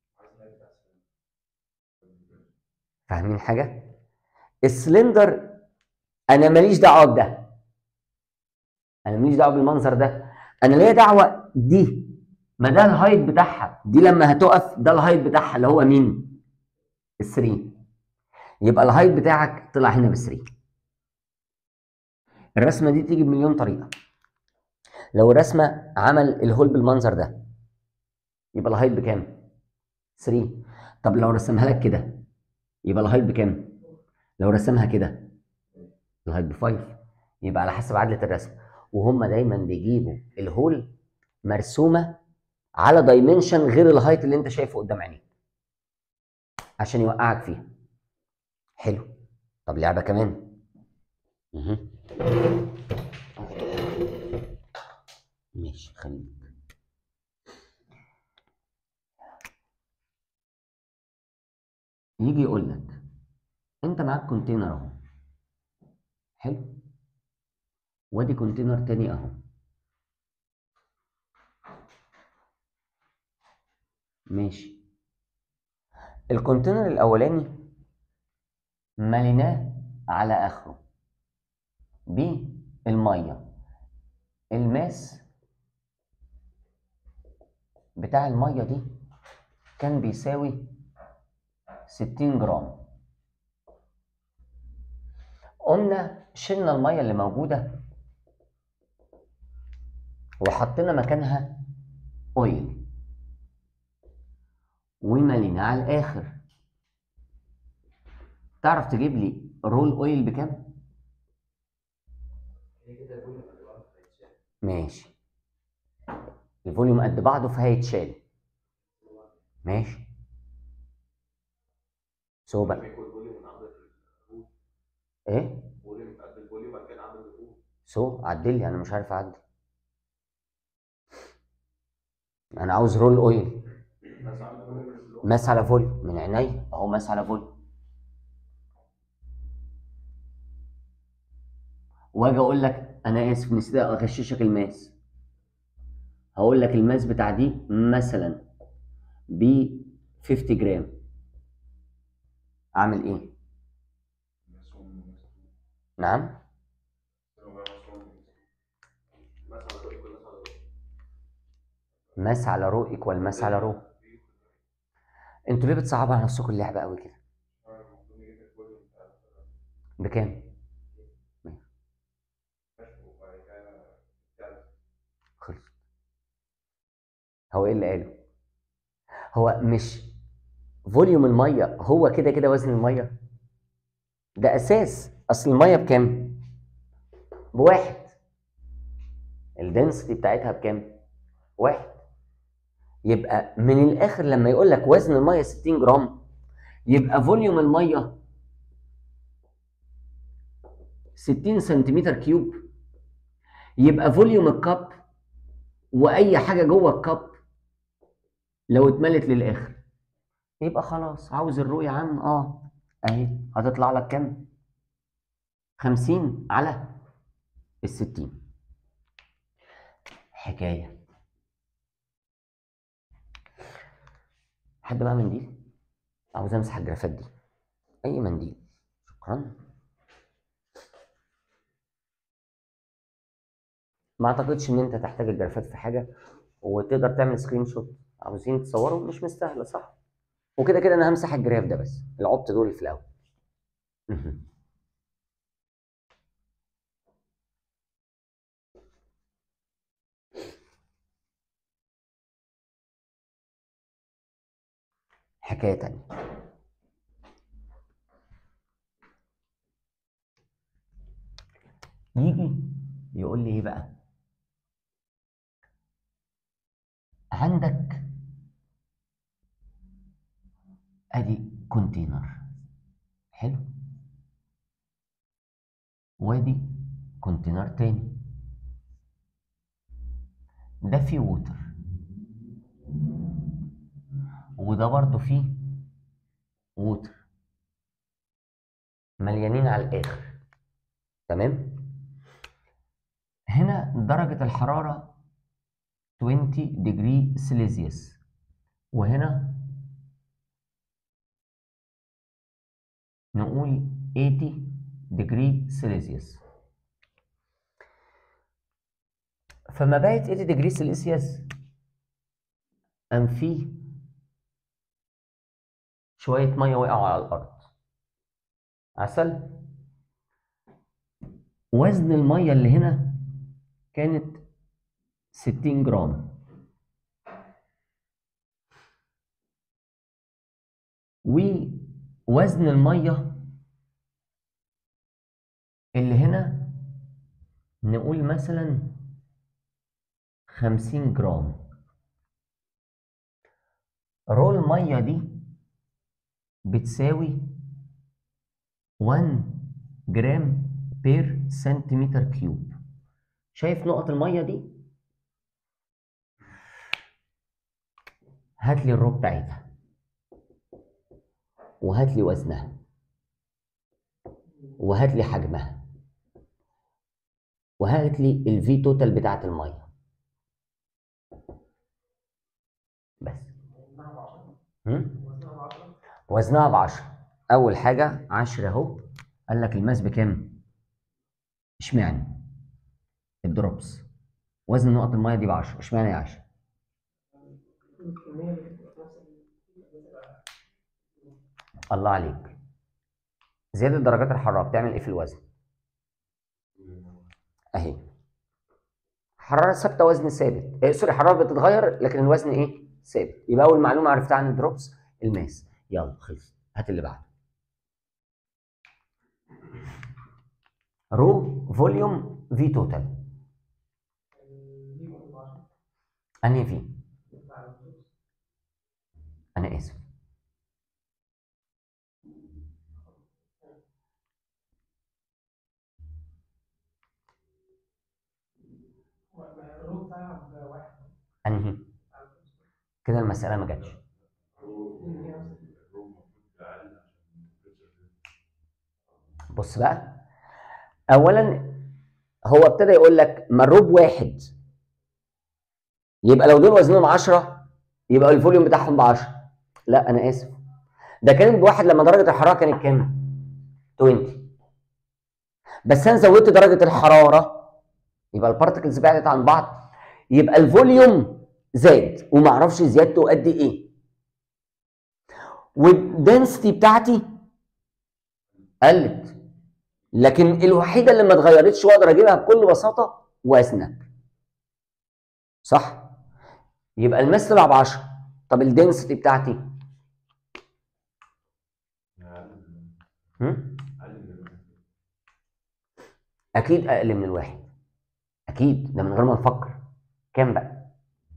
فاهمين حاجه السلندر انا ماليش دعوه بده انا ماليش دعوه بالمنظر ده انا ليا دعوه دي ما ده الهايت بتاعها دي لما هتقف ده الهايت بتاعها اللي هو مين ال3 يبقى الهايت بتاعك طلع هنا بال3 الرسمه دي تيجي بمليون طريقه لو الرسمه عمل الهول بالمنظر ده يبقى الهايت بكام 3 طب لو رسمها لك كده يبقى الهايت بكام لو رسمها كده الهايت ب5 يبقى على حسب عدله الرسم وهم دايما بيجيبوا الهول مرسومه على دايمنشن غير الهايت اللي انت شايفه قدام عينيك عشان يوقعك فيها حلو طب لعبه كمان مه. ماشي خليك يجي يقول لك انت معاك كونتينر اهو حلو وادي كونتينر تاني اهو ماشي الكونتينر الاولاني مليناه على اخره بالميه الماس بتاع الميه دي كان بيساوي 60 جرام قمنا شلنا الميه اللي موجوده وحطينا مكانها اويل ومليناه على الاخر تعرف تجيب لي رول اويل بكام ماشي الفوليوم قد بعضه فهيتشال ماشي سو بقى يكون فوليوم من عدد الفول ايه فوليوم قد الفوليوم بعد كده عدد الفول سو عدل لي انا مش عارف اعدل انا عاوز رول اويل بس على فوليوم ماس على فوليوم من عينيا اهو ماس على فوليوم واجي اقول لك انا اسف نسيت اغششك الماس هقول لك الماس بتاع دي مثلا ب 50 جرام اعمل ايه نعم ماس على رو ايكوال ماس على رو انتوا ليه بتصعبوا على نفسكم اللعبه قوي كده بكام خلص هو ايه اللي قاله هو مش فوليوم الميه هو كده كده وزن الميه ده اساس اصل الميه بكام بواحد الدنسيتي بتاعتها بكام واحد يبقى من الاخر لما يقول لك وزن الميه 60 جرام يبقى فوليوم الميه 60 سنتيمتر كيوب يبقى فوليوم الكب واي حاجه جوه الكب لو اتملت للاخر يبقى خلاص عاوز الرو يا عم اه اهي هتطلع لك كام 50 على ال 60 حكايه حد بقى منديل عاوز امسح الجرافات دي اي منديل شكرا ما اعتقدش ان انت تحتاج الجرافات في حاجه وتقدر تعمل سكرين شوت عاوزين تصوروا مش مستاهله صح وكده كده انا همسح الجراف ده بس العبط دول في الاول مهم. حكايه تانية يجي يقول لي ايه بقى عندك ادي كونتينر حلو وادي كونتينر تاني ده فيه ووتر وده برضو فيه ووتر مليانين على الاخر تمام هنا درجة الحرارة 20 degree سيليزيوس وهنا نقول 80 degree سيليزيوس فما بقت 80 degree سيليزيوس قام فيه شوية مية وقعوا على الأرض عسل وزن المية اللي هنا كانت 60 جرام ووزن المية اللي هنا نقول مثلا 50 جرام رول المية دي بتساوي 1 جرام بير سنتيمتر كيوب شايف نقط الميه دي هات لي الرو بتاعتها وهات لي وزنها وهات لي حجمها وهات لي الفي توتال بتاعت الميه بس هم؟ وزنها ب 10 اول حاجه 10 اهو قال لك الماس بكام اشمعنى الدروبس وزن نقط الميه دي ب 10 اشمعنى يا 10 الله عليك زياده درجات الحراره بتعمل ايه في الوزن اهي حراره ثابته وزن ثابت آه سوري حراره بتتغير لكن الوزن ايه ثابت يبقى اول معلومه عرفتها عن الدروبس الماس يلا خلص هات اللي بعده رو فوليوم في توتال انهي في انا اسف انهي كده المساله ما جاتش بص بقى اولا هو ابتدى يقول لك مروب واحد يبقى لو دول وزنهم 10 يبقى الفوليوم بتاعهم ب 10 لا انا اسف ده كان بواحد لما درجه الحراره كانت كام 20 بس انا زودت درجه الحراره يبقى البارتكلز بعدت عن بعض يبقى الفوليوم زاد وما اعرفش زيادته قد ايه والدنسيتي بتاعتي قلت لكن الوحيده اللي ما اتغيرتش واقدر اجيبها بكل بساطه وزنك صح يبقى الماس طلع ب 10 طب الدنسيتي بتاعتي هم؟ اكيد اقل من الواحد اكيد ده من غير ما نفكر كام بقى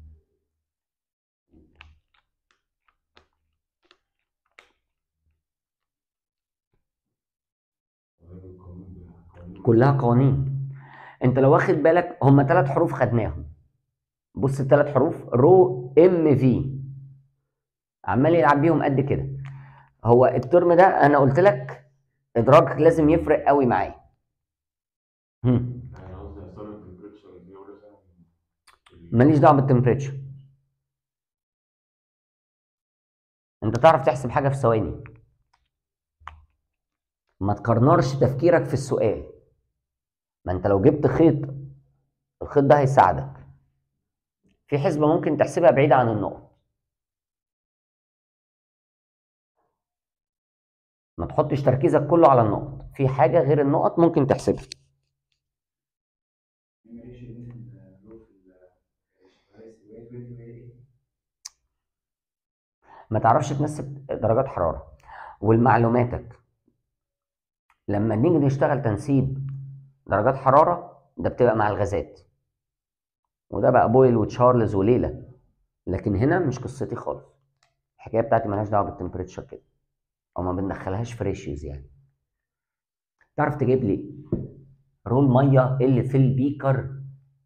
كلها قوانين انت لو واخد بالك هم ثلاث حروف خدناهم بص الثلاث حروف رو ام في عمال يلعب بيهم قد كده هو الترم ده انا قلت لك ادراكك لازم يفرق قوي معايا هم. انا قصدي اصلا التمبريتشر دي ولا سنة ماليش دعوه بالتمبريتشر انت تعرف تحسب حاجه في ثواني ما تكرنرش تفكيرك في السؤال ما انت لو جبت خيط الخيط ده هيساعدك في حسبه ممكن تحسبها بعيده عن النقط ما تحطش تركيزك كله على النقط في حاجه غير النقط ممكن تحسبها ما تعرفش تنسب درجات حراره والمعلوماتك لما نيجي نشتغل تنسيب درجات حراره ده بتبقى مع الغازات وده بقى بويل وتشارلز وليله لكن هنا مش قصتي خالص الحكايه بتاعتي مالهاش دعوه بالتمبريتشر كده او ما بندخلهاش في ريشيوز يعني تعرف تجيب لي رول ميه اللي في البيكر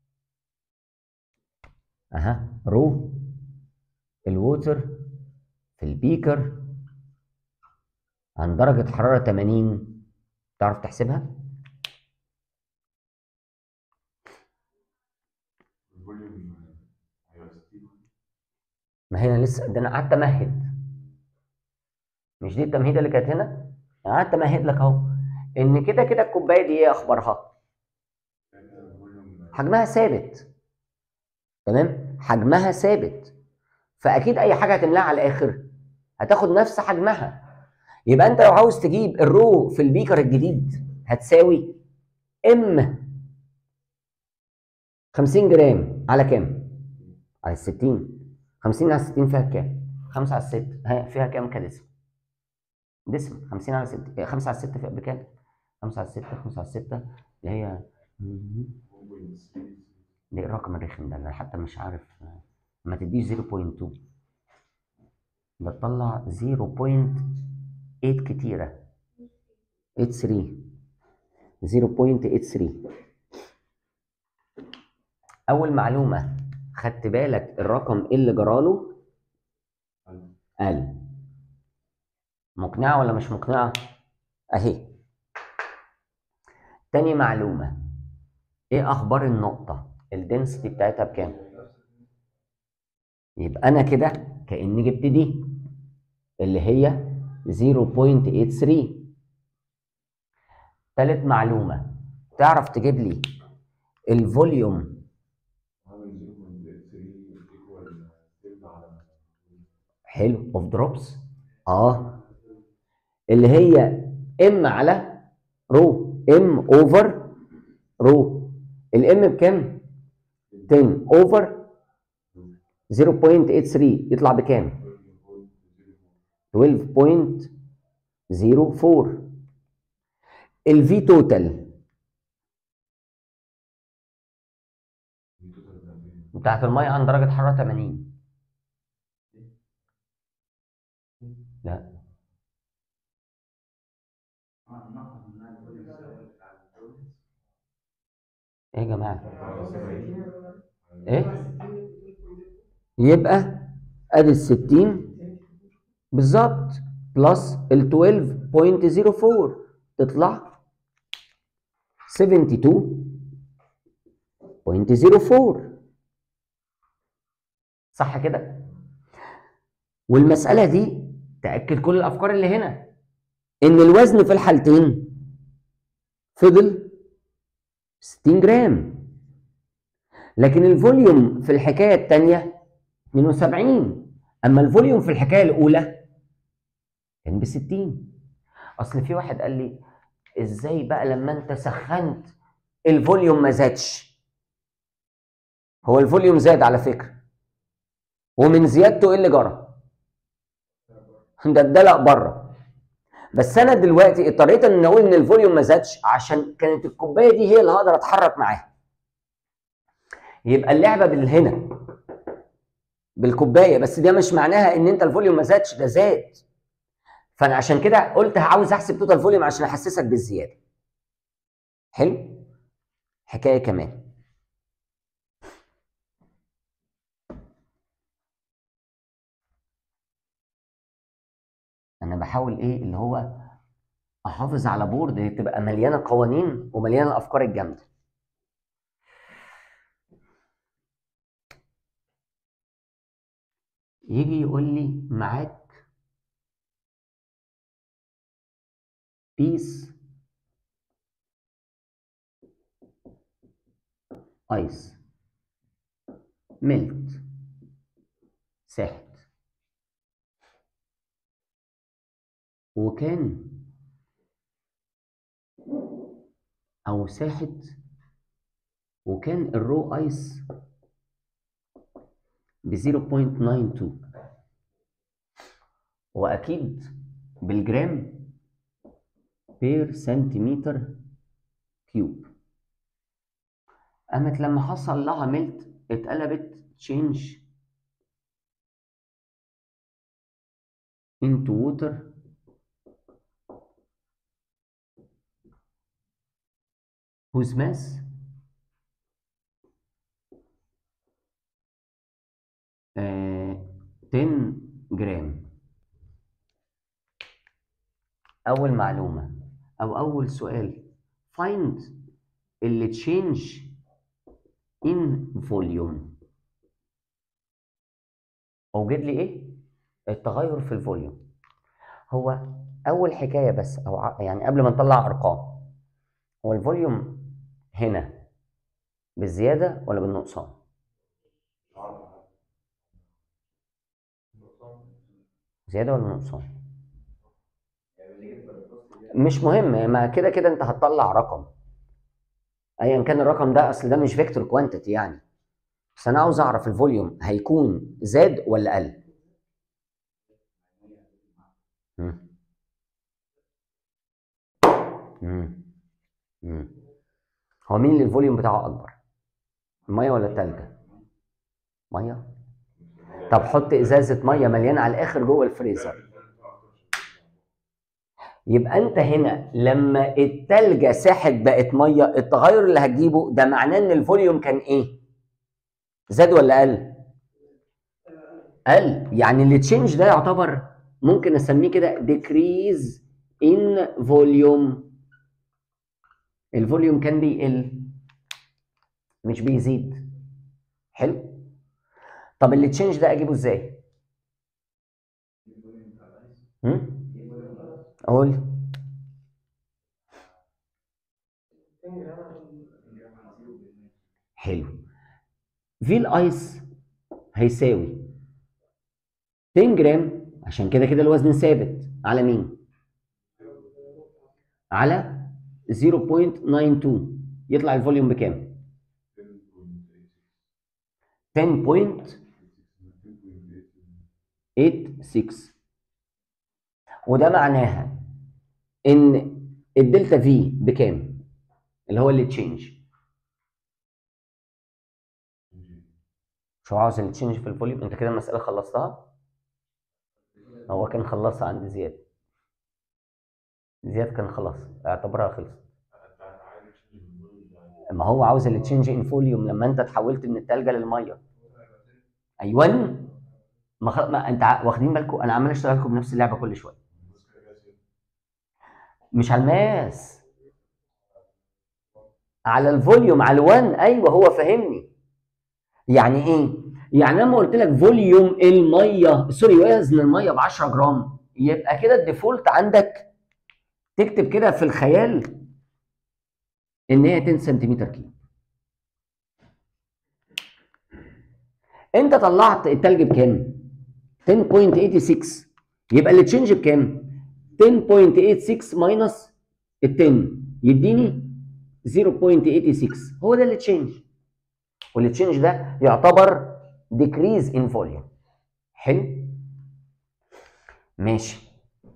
اها رو الووتر في البيكر عن درجة حرارة 80 تعرف تحسبها؟ الفوليوم هيبقى 60 ما هي انا لسه ده انا قعدت امهد مش دي التمهيده اللي كانت هنا؟ انا قعدت امهد لك اهو ان كده كده الكوبايه دي ايه اخبارها؟ الفوليوم حجمها ثابت تمام؟ حجمها ثابت فاكيد اي حاجه هتملاها على الاخر هتاخد نفس حجمها يبقى انت لو عاوز تجيب الرو في البيكر الجديد هتساوي ام 50 جرام على كام؟ على 60 50 على 60 فيها كام؟ 5 على 6 ها فيها كام كدسم؟ دسم 50 على 6 5 على 6 فيها بكام؟ 5 على 6 5 على 6 اللي هي دي الرقم الرخم ده انا حتى مش عارف ما تديش 0.2 ده تطلع 0.8 كتيرة 83 0.83 أول معلومة خدت بالك الرقم اللي جراله قل مقنعة ولا مش مقنعة؟ أهي تاني معلومة إيه أخبار النقطة؟ الدنسيتي بتاعتها بكام؟ يبقى أنا كده كأني جبت دي اللي هي 0.83 تالت معلومة تعرف تجيب لي الفوليوم عامل 0.3 ايكوال تلت على حلو اوف دروبس اه اللي هي ام على رو ام اوفر رو الام بكام 10 اوفر 0.83 يطلع بكام 12.04 الفي توتال بتاعت الميه عند درجه حراره 80 لا ايه يا جماعه ايه يبقى ادي ال 60 بالظبط بلس ال 12.04 تطلع 72.04 صح كده والمسألة دي تأكد كل الأفكار اللي هنا إن الوزن في الحالتين فضل 60 جرام لكن الفوليوم في الحكاية التانية 72 أما الفوليوم في الحكاية الأولى كان ب 60 أصل في واحد قال لي إزاي بقى لما أنت سخنت الفوليوم ما زادش هو الفوليوم زاد على فكرة ومن زيادته ايه اللي جرى؟ ده اتدلق بره بس انا دلوقتي اضطريت ان اقول ان الفوليوم ما زادش عشان كانت الكوبايه دي هي اللي هقدر اتحرك معاها يبقى اللعبه بالهنا بالكوبايه بس ده مش معناها ان انت الفوليوم ما زادش ده زاد فانا عشان كده قلت عاوز احسب توتال فوليوم عشان احسسك بالزياده حلو حكايه كمان انا بحاول ايه اللي هو احافظ على بورد تبقى مليانه قوانين ومليانه الافكار الجامده يجي يقول لي معاك بيس ايس ملت ساحت وكان او ساحت وكان الرو ايس ب 0.92 واكيد بالجرام بير سنتيمتر كيوب قامت لما حصل لها ملت اتقلبت تشينج into water whose mass آه 10 جرام أول معلومة أو أول سؤال find اللي change in volume أوجد لي إيه؟ التغير في الفوليوم هو أول حكاية بس أو ع- يعني قبل ما نطلع أرقام هو الفوليوم هنا بالزيادة ولا بالنقصان؟ زيادة ولا نقصان؟ مش مهم ما كده كده انت هتطلع رقم ايا كان الرقم ده اصل ده مش فيكتور كوانتيتي يعني بس انا عاوز اعرف الفوليوم هيكون زاد ولا قل مم. مم. مم. هو مين اللي الفوليوم بتاعه اكبر الميه ولا التلج ميه طب حط ازازه ميه مليانه على الاخر جوه الفريزر يبقى انت هنا لما التلجه ساحت بقت ميه التغير اللي هتجيبه ده معناه ان الفوليوم كان ايه زاد ولا قل قل يعني اللي تشينج ده يعتبر ممكن اسميه كده decrease in volume الفوليوم كان بيقل مش بيزيد حلو طب اللي تشينج ده اجيبه ازاي هم؟ قول حلو في الايس هيساوي 10 جرام عشان كده كده الوزن ثابت على مين على 0.92 يطلع الفوليوم بكام 10.86 وده معناها ان الدلتا في بكام اللي هو اللي تشينج شو عاوز اللي تشينج في الفوليوم انت كده المساله خلصتها هو كان خلصها عند زياد زياد كان خلاص اعتبرها خلصت ما هو عاوز اللي تشينج ان فوليوم لما انت تحولت من التلجه للميه ايوه ما, خ... ما انت ع- واخدين بالكم انا عمال اشتغل لكم بنفس اللعبه كل شويه مش على الماس على الفوليوم على الوان ايوه هو فاهمني يعني ايه يعني لما قلت لك فوليوم الميه سوري وزن الميه ب 10 جرام يبقى كده الديفولت عندك تكتب كده في الخيال ان هي 10 سنتيمتر كيوب انت طلعت التلج بكام 10.86 يبقى اللي تشينج بكام 10.86 ماينس ال 10 يديني 0.86 هو ده اللي تشينج واللي تشينج ده يعتبر decrease in volume حلو ماشي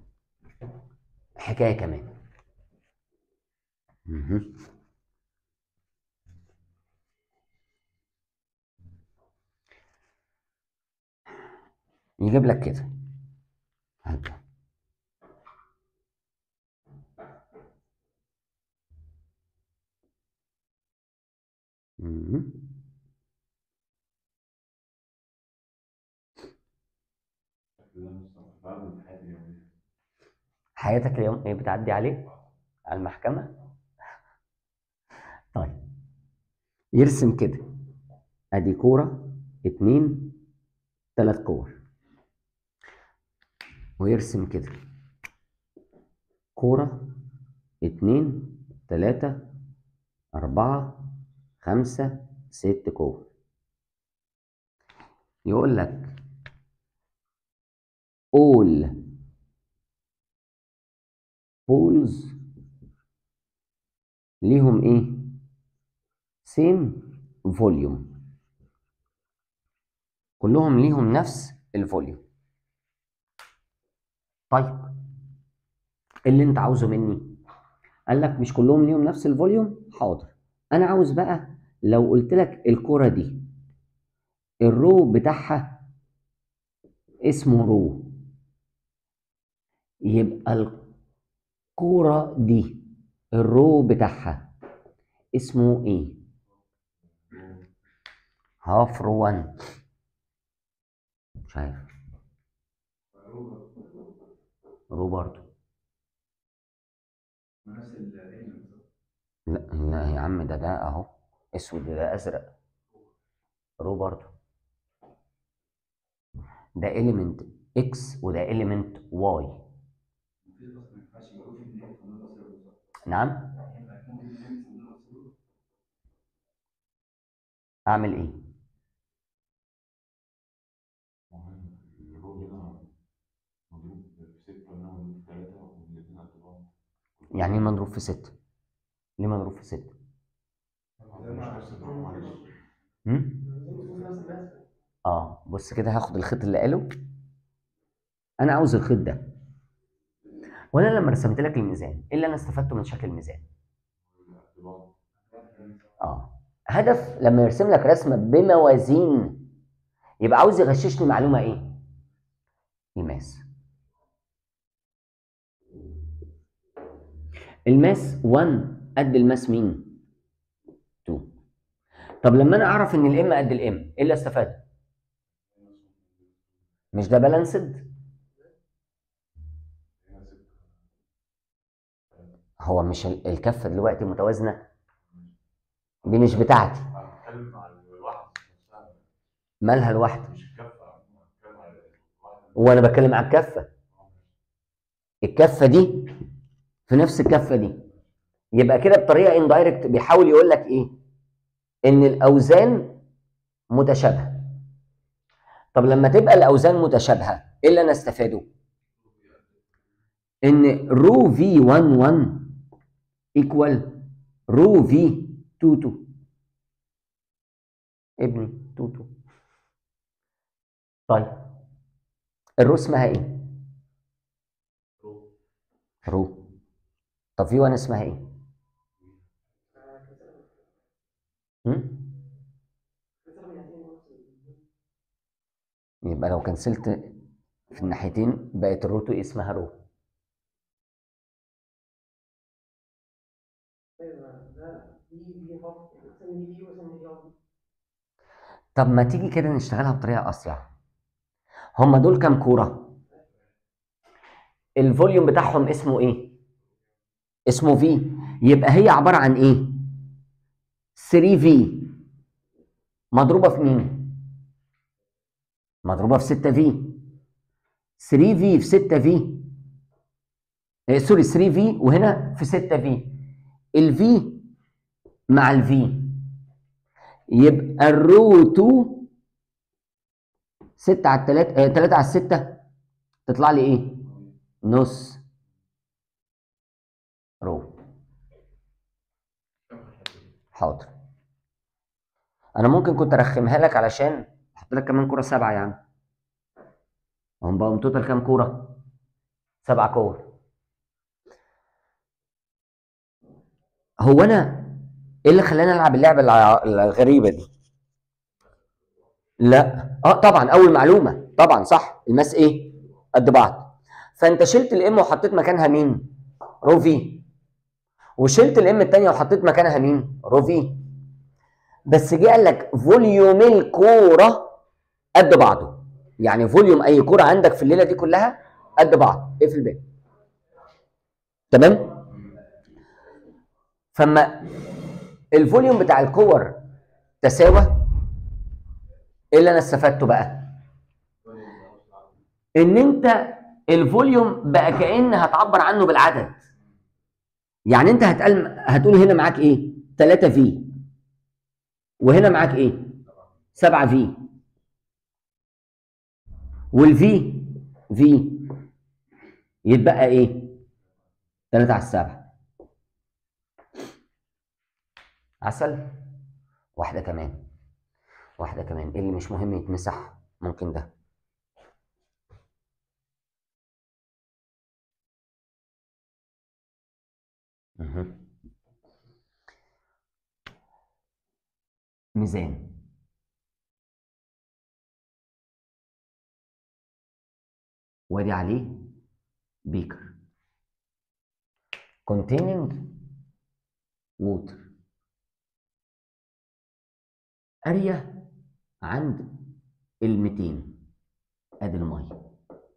حكايه كمان مهم. يجيب لك كده هات. مهم. حياتك اليوم ايه بتعدي عليه على المحكمة طيب يرسم كده ادي كورة اتنين تلات كور ويرسم كده كورة اتنين تلاتة أربعة خمسة ست كور يقول لك all poles ليهم ايه same volume كلهم ليهم نفس الفوليوم طيب اللي انت عاوزه مني قال لك مش كلهم ليهم نفس الفوليوم حاضر انا عاوز بقى لو قلت لك الكرة دي الرو بتاعها اسمه رو يبقى الكورة دي الرو بتاعها اسمه ايه هاف رو 1 مش عارف رو برضه نفس الاليمنت لا لا يا عم ده ده اهو اسود ده ازرق رو برضه ده element x وده element y المفروض اصلا ما ينفعش يقولوا في النهايه في نص بالظبط نعم يبقى ممكن نعمل في نص اعمل ايه الرول هنا مضروب في ستة وهنا مضروب في تلاتة والاتنين قد بعض يعني ايه مضروب في ستة ليه مضروب في ستة مش نفس الرقم معلش هم؟ اه بص كده هاخد الخيط اللي قاله انا عاوز الخيط ده وانا لما رسمت لك الميزان ايه اللي انا استفدته من شكل الميزان قد بعض اه هدف لما يرسم لك رسمه بموازين يبقى عاوز يغششني معلومه ايه الماس الماس 1 قد الماس مين 2 طب لما انا اعرف ان الام قد الام ايه اللي استفاد مش ده بالانسد هنا ستة هو مش ال- الكفه دلوقتي متوازنه دي مش بتاعتي أنا بتكلم عن الواحد نفسها مالها لوحدها مش الكفة أنا بتكلم عن الواحد وانا بتكلم على الكفه الكفه دي في نفس الكفه دي يبقى كده بطريقه اندايركت بيحاول يقول لك ايه ان الاوزان متشابهه طب لما تبقى الاوزان متشابهه ايه اللي انا استفاده ان رو في 1 1 ايكوال رو في 2 2 ابني 2 2 طيب الرو اسمها ايه رو طب في 1 اسمها ايه هم؟ يبقى لو كنسلت في الناحيتين بقت الرو 2 اسمها رو طب ما تيجي كده نشتغلها بطريقه اسرع هما دول كام كوره الفوليوم بتاعهم اسمه ايه اسمه في يبقى هي عباره عن ايه 3 في مضروبه في مين مضروبه في 6 في 3 في في 6 في إيه سوري 3 في وهنا في 6 في الفي مع الفي يبقى الرو 2 6 على 3 3 على 6 تطلع لي ايه نص رو حاضر انا ممكن كنت ارخمها لك علشان احط لك كمان كوره سبعه يا عم هم بقوا توتال كام كوره سبع كور هو انا ايه اللي خلاني العب اللعبه الع- الغريبه دي لا اه طبعا اول معلومه طبعا صح الماس ايه قد بعض فانت شلت الام وحطيت مكانها مين رو في وشلت الام الثانيه وحطيت مكانها مين رو في بس جه قال لك فوليوم الكوره قد بعضه يعني فوليوم اي كوره عندك في الليله دي كلها قد بعض اقفل الباب تمام فما الفوليوم بتاع الكور تساوى ايه اللي انا استفدته بقى ان انت الفوليوم بقى كأن هتعبر عنه بالعدد يعني انت هتقل هتقول هنا معاك ايه 3 في وهنا معاك ايه 7 في والفي في يتبقى ايه 3 على السبعة عسل واحدة كمان واحدة كمان إيه اللي مش مهم يتمسح ممكن ده مهم. ميزان وادي عليه بيكر containing water اريا عند ال 200 ادي الميه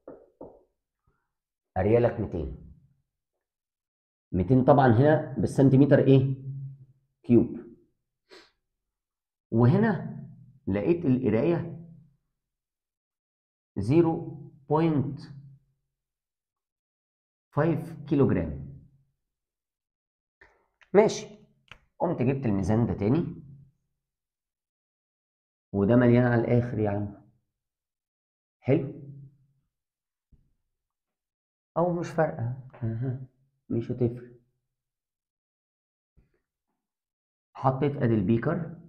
اريا لك 200 200 طبعا هنا بالسنتيمتر ايه كيوب وهنا لقيت القرايه 0.5 كيلو جرام ماشي قمت جبت الميزان ده تاني وده مليان على الاخر يا عم حلو او مش فارقه أها. مش هتفرق حطيت ادي البيكر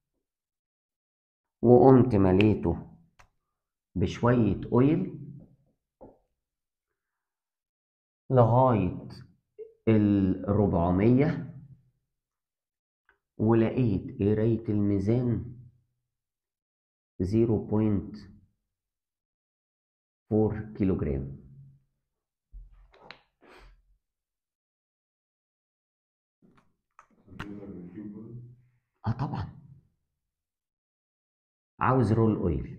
وقمت مليته بشويه اويل لغايه ال 400 ولقيت قرايه الميزان 0.4 كيلو جرام اه طبعا عاوز رول اويل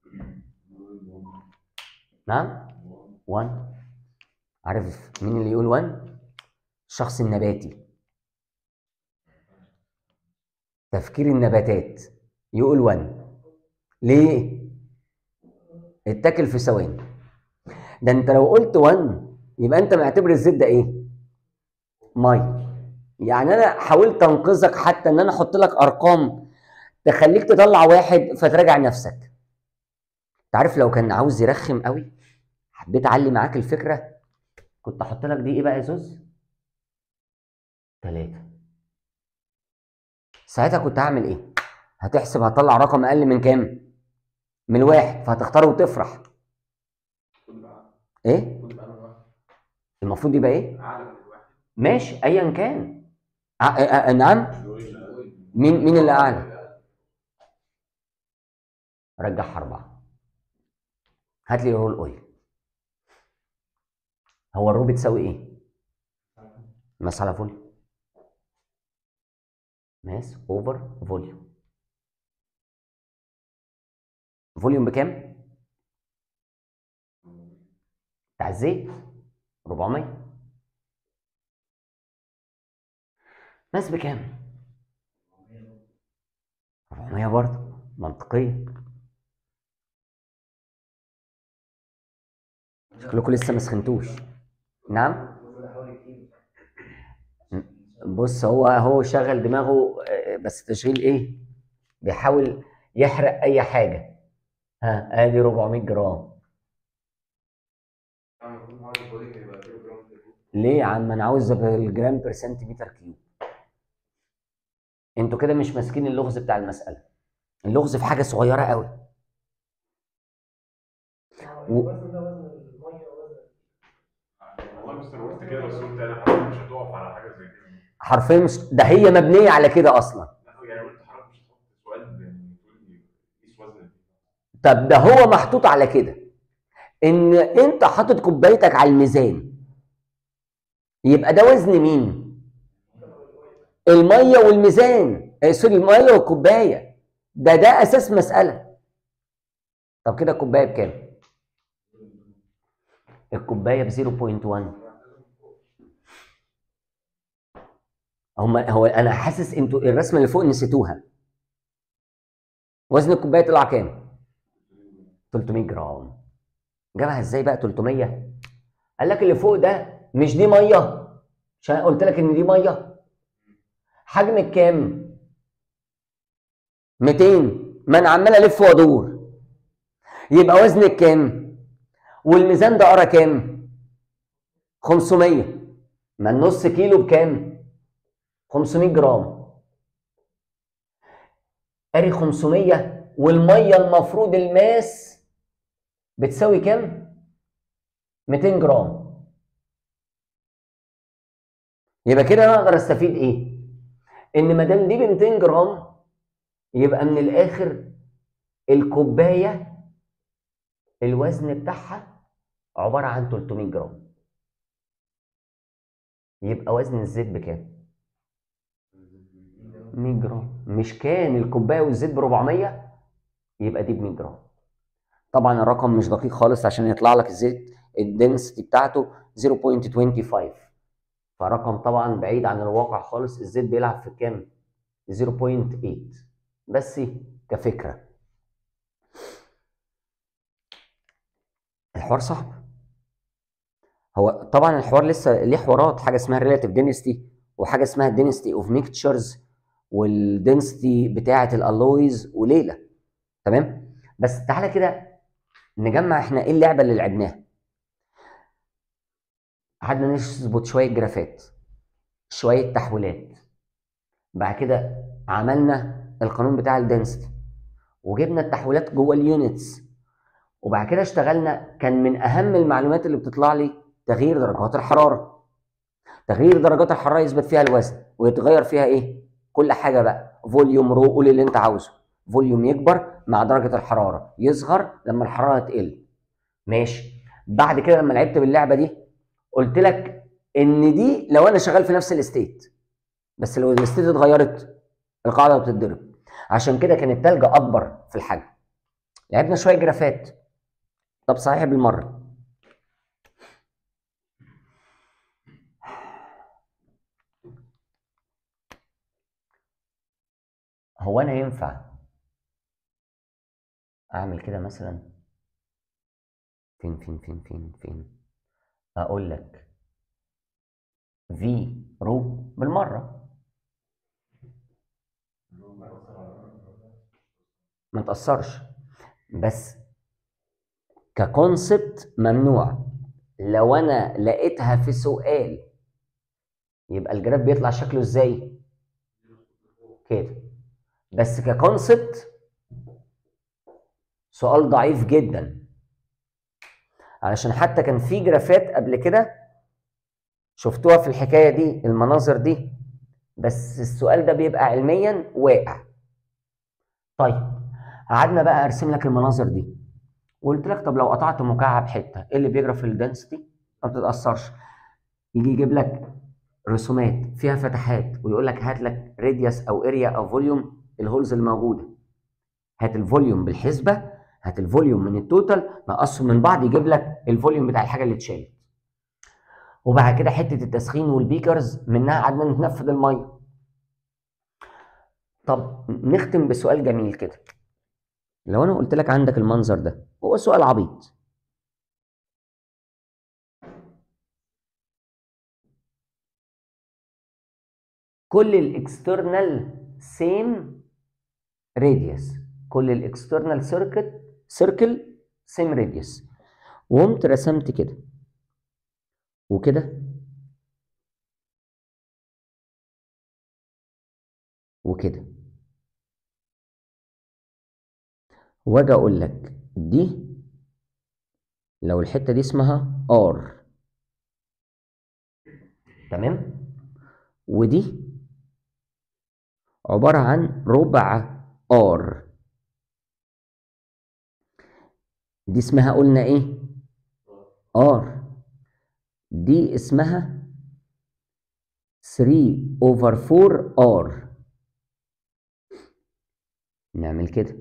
نعم 1 عارف مين اللي يقول 1 الشخص النباتي تفكير النباتات يقول 1 ليه اتاكل في ثواني ده انت لو قلت 1 يبقى انت معتبر الزيت ده ايه ميه يعني انا حاولت انقذك حتى ان انا احط لك ارقام تخليك تطلع واحد فتراجع نفسك انت عارف لو كان عاوز يرخم قوي حبيت اعلي معاك الفكره كنت احط لك دي ايه بقى يا زوز ثلاثة ساعتها كنت هعمل ايه هتحسب هتطلع رقم اقل من كام من الواحد فهتختاره وتفرح المفروض يبقى ايه المفروض يبقى أنا واحد. المفروض يبقى ايه أعلى من الواحد ماشي ايا كان ع- آه، آه، نعم مين مين اللي اعلى رجعها اربعه هات لي رول اويل هو الرو بتساوي ايه ماس على فوليوم ماس اوفر فوليوم فوليوم بكام بتاع الزيت 400 ماس بكام 400 برضه منطقية شكلكم لسه ما سخنتوش نعم بص هو هو شغل دماغه آه، بس تشغيل ايه بيحاول يحرق اي حاجه ها ادي 400 جرام أنا المفروض هذا البودي هيبقى كيلو جرام في الفوق. ليه يا عم انا عاوز بالجرام بير سنتيمتر كيوب انتوا كده مش ماسكين اللغز بتاع المساله اللغز في حاجه صغيره قوي و- الوزن ده وزن الميه وزن والله يا مستر قلت كده بس قلت انا حضرتك مش هتقف على حاجه زي كده حرفيا مش ده هي مبنيه على كده اصلا لا يعني قلت حضرتك مش هتحط سؤال يعني تقول لي قيس وزن طب ده هو محطوط على كده ان انت حاطط كوبايتك على الميزان يبقى ده وزن مين الميه والميزان آه، سوري الميه والكوبايه ده ده اساس مساله طب كده الكوبايه بكام الكوبايه ب 0.1 هم هو انا حاسس انتوا الرسمه اللي فوق نسيتوها وزن الكوبايه طلع كام 300 جرام جابها ازاي بقى 300 قال لك اللي فوق ده مش دي ميه عشان أنا قلت لك ان دي ميه حجمك كام 200 ما انا عمال الف وادور يبقى وزنك كام والميزان ده قرا كام 500 ما النص كيلو بكام 500 جرام قاري 500 والميه المفروض الماس بتساوي كام 200 جرام يبقى كده انا اقدر استفيد ايه ان ما دام دي ب 200 جرام يبقى من الاخر الكوبايه الوزن بتاعها عباره عن 300 جرام يبقى وزن الزيت بكام 100 جرام مش كان الكوبايه والزيت ب 400 يبقى دي ب 100 جرام طبعا الرقم مش دقيق خالص عشان يطلع لك الزيت الدنسيتي بتاعته 0.25 فرقم طبعا بعيد عن الواقع خالص الزيت بيلعب في كام 0.8 بس كفكره الحوار صعب هو طبعا الحوار لسه ليه حوارات حاجه اسمها ريلاتيف دينستي وحاجه اسمها دينستي اوف ميكتشرز والدنسيتي بتاعه الالويز وليله تمام بس تعالى كده نجمع احنا ايه اللعبه اللي لعبناها قعدنا نظبط شويه جرافات شويه تحويلات بعد كده عملنا القانون بتاع الدنسيتي وجبنا التحويلات جوه اليونتس وبعد كده اشتغلنا كان من اهم المعلومات اللي بتطلع لي تغيير درجات الحراره تغيير درجات الحراره يثبت فيها الوزن ويتغير فيها ايه كل حاجه بقى فوليوم رو قول اللي انت عاوزه فوليوم يكبر مع درجه الحراره يصغر لما الحراره تقل ماشي بعد كده لما لعبت باللعبه دي قلت لك ان دي لو انا شغال في نفس الاستيت بس لو الاستيت اتغيرت القاعده بتتضرب عشان كده كان التلج اكبر في الحجم لعبنا شويه جرافات طب صحيح بالمره هو انا ينفع اعمل كده مثلا فين فين فين فين فين اقول لك في رو بالمره ما تاثرش بس ككونسبت ممنوع لو انا لقيتها في سؤال يبقى الجراف بيطلع شكله ازاي كده بس ككونسبت سؤال ضعيف جدا علشان حتى كان في جرافات قبل كده شفتوها في الحكايه دي المناظر دي بس السؤال ده بيبقى علميا واقع طيب قعدنا بقى ارسم لك المناظر دي وقلت لك طب لو قطعت مكعب حته ايه اللي بيجرى في الدنسيتي ما بتتاثرش يجي يجيب لك رسومات فيها فتحات ويقول لك هات لك راديوس او اريا او فوليوم الهولز الموجوده هات الفوليوم بالحسبه هات الفوليوم من التوتال نقصهم من بعض يجيب لك الفوليوم بتاع الحاجه اللي اتشالت وبعد كده حته التسخين والبيكرز منها قعدنا نتنفذ الميه طب نختم بسؤال جميل كده لو انا قلت لك عندك المنظر ده هو سؤال عبيط كل الاكسترنال سيم راديوس كل الاكسترنال سيركت سيركل سيم راديوس وقمت رسمت كده وكده وكده واجي اقول لك دي لو الحته دي اسمها ار تمام ودي عباره عن ربع ار دي اسمها قلنا ايه ار دي اسمها 3 over 4 ار نعمل كده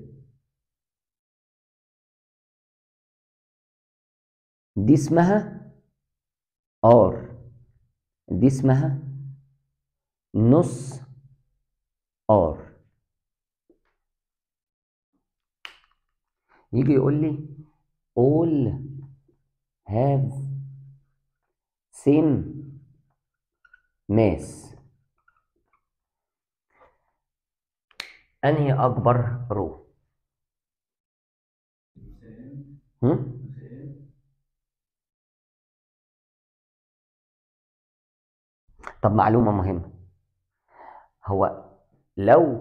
دي اسمها ار دي اسمها نص ار يجي يقول لي all have same mass انهي اكبر رو هم؟ طب معلومة مهمة هو لو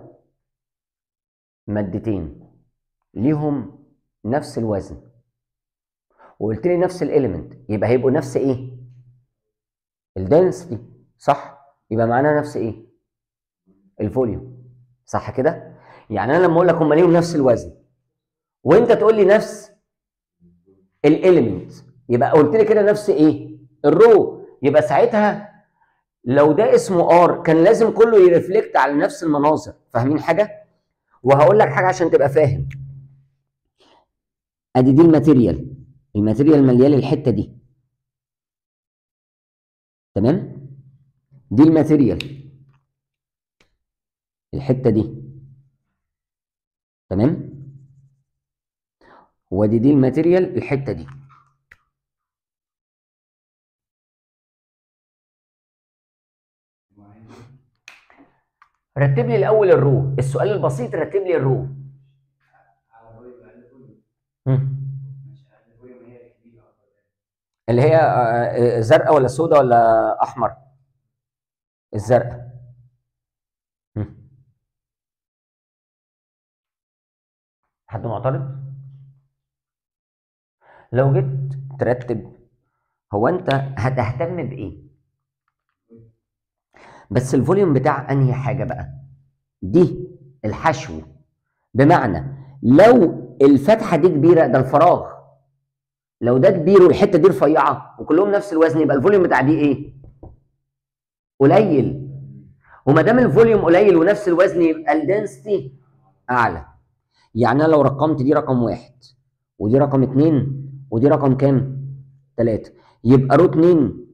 مادتين ليهم نفس الوزن وقلت لي نفس الاليمنت يبقى هيبقوا نفس ايه؟ الدنسيتي صح؟ يبقى معناها نفس ايه؟ الفوليوم صح كده؟ يعني انا لما اقول لك هم ليهم نفس الوزن وانت تقول لي نفس الاليمنت يبقى قلت لي كده نفس ايه؟ الرو يبقى ساعتها لو ده اسمه ار كان لازم كله يرفلكت على نفس المناظر فاهمين حاجه وهقول لك حاجه عشان تبقى فاهم ادي دي الماتيريال الماتيريال مليان الحته دي تمام دي الماتيريال الحته دي تمام ودي دي الماتيريال الحته دي رتب لي الاول الرو السؤال البسيط رتب لي الرو على الفوليوم اقل فوليوم مم. ماشي اقل فوليوم هي اللي كبيره اكتر اللي هي آه، آه، زرقاء ولا سوداء ولا احمر الزرقاء مم. حد معترض لو جيت ترتب هو انت هتهتم بايه بس الفوليوم بتاع انهي حاجه بقى دي الحشو بمعنى لو الفتحه دي كبيره ده الفراغ لو ده كبير والحته دي رفيعه وكلهم نفس الوزن يبقى الفوليوم بتاع دي ايه قليل وما دام الفوليوم قليل ونفس الوزن يبقى الدنسيتي اعلى يعني انا لو رقمت دي رقم واحد ودي رقم اتنين ودي رقم كام تلاتة يبقى رو اتنين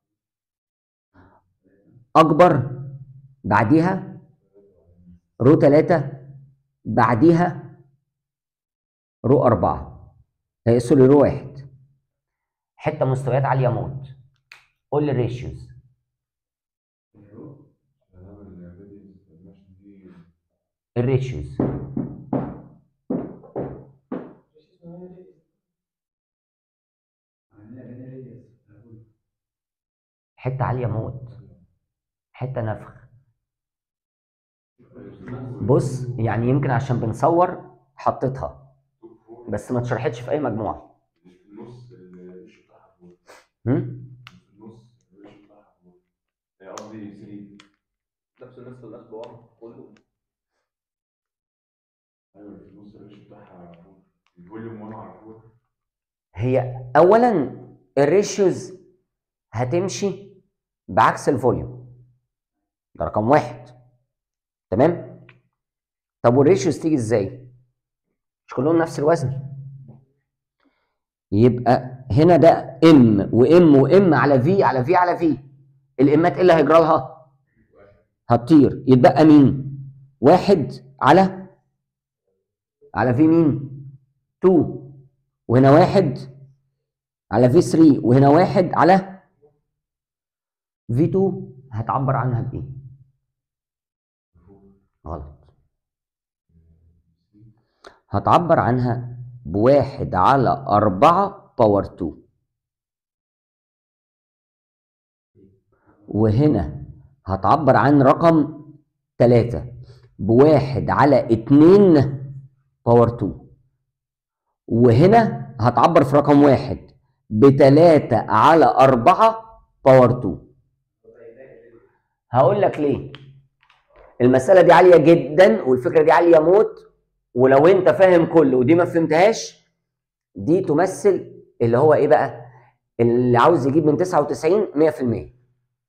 اكبر بعديها رو تلاتة بعديها رو أربعة آه، سوري رو واحد حتة مستويات عالية موت قول لي الريشيوز هنعمل الريديوس الماشن دي الريشيوز عندنا بين راديوس على فوليوم حتة عالية موت حتة نفخ بص يعني يمكن عشان بنصور حطيتها بس ما اتشرحتش في اي مجموعه مش في النص الريش بتاعها فوق هم؟ مش في النص الريش بتاعها فوق هي قصدي 3 نفس الناس اللي اخدوا ورا كله ايوه في النص الريش بتاعها فوق الفوليوم 1 على 4 هي اولا الريشيوز هتمشي بعكس الفوليوم ده رقم واحد تمام طب والريشيوز تيجي ازاي مش كلهم نفس الوزن يبقى هنا ده ام وام وام على في على في على في الامات ايه اللي هيجرى لها هتطير يتبقى مين واحد على على في مين 2 وهنا واحد على في 3 وهنا واحد على في 2 هتعبر عنها بايه غلط هتعبر عنها بواحد على أربعة باور 2 وهنا هتعبر عن رقم تلاتة بواحد على اتنين باور 2 وهنا هتعبر في رقم واحد بتلاتة على أربعة باور 2 هقول لك ليه المسألة دي عالية جدا والفكرة دي عالية موت ولو انت فاهم كل ودي ما فهمتهاش دي تمثل اللي هو ايه بقى اللي عاوز يجيب من 99 100%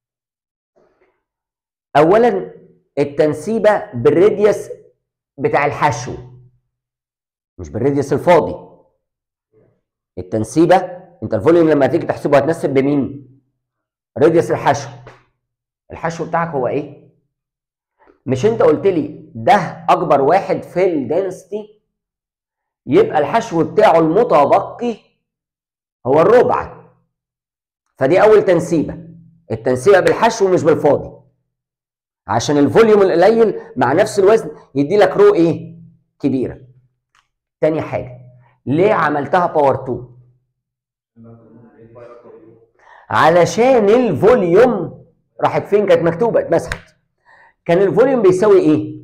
اولا التنسيبه بالراديوس بتاع الحشو مش بالراديوس الفاضي التنسيبه انت الفوليوم لما تيجي تحسبه هتنسب بمين راديوس الحشو الحشو بتاعك هو ايه مش انت قلت لي ده اكبر واحد في الدنسيتي يبقى الحشو بتاعه المتبقي هو الربع فدي اول تنسيبه التنسيبه بالحشو مش بالفاضي عشان الفوليوم القليل مع نفس الوزن يدي لك رو ايه كبيره تاني حاجه ليه عملتها باور 2 علشان الفوليوم راحت فين كانت مكتوبه اتمسحت كان الفوليوم بيساوي ايه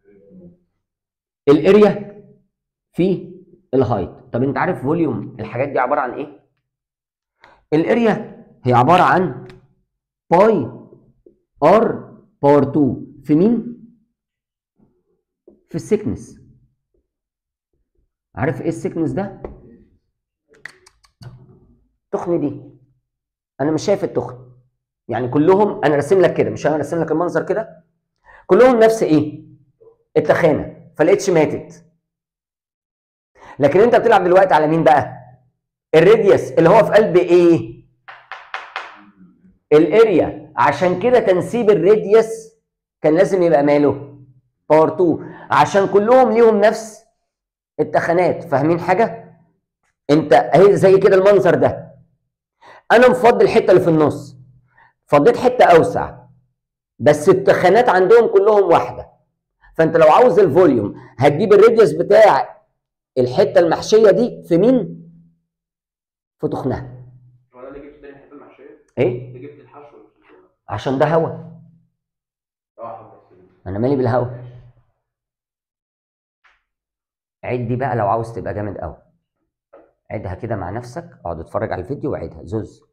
الاريا في الهايت طب انت عارف فوليوم الحاجات دي عباره عن ايه الاريا هي عباره عن باي ار باور 2 في مين في السكنس عارف ايه السكنس ده تخن دي انا مش شايف التخن يعني كلهم انا راسم لك كده مش انا راسم لك المنظر كده كلهم نفس ايه التخانه فالاتش ماتت لكن انت بتلعب دلوقتي على مين بقى الراديوس اللي هو في قلب ايه الاريا عشان كده تنسيب الراديوس كان لازم يبقى ماله باور 2 عشان كلهم ليهم نفس التخانات فاهمين حاجه انت اهي زي كده المنظر ده انا مفضي الحته اللي في النص فضيت حته اوسع بس التخانات عندهم كلهم واحده فانت لو عاوز الفوليوم هتجيب الراديوس بتاع الحته المحشيه دي في مين في تخنها هو انا اللي جبت تاني الحته المحشيه ايه اللي جبت الحشو مش الفول. عشان ده هوا اه بس انا مالي بالهوا عد دي بقى لو عاوز تبقى جامد قوي عدها كده مع نفسك اقعد اتفرج على الفيديو وعدها زوز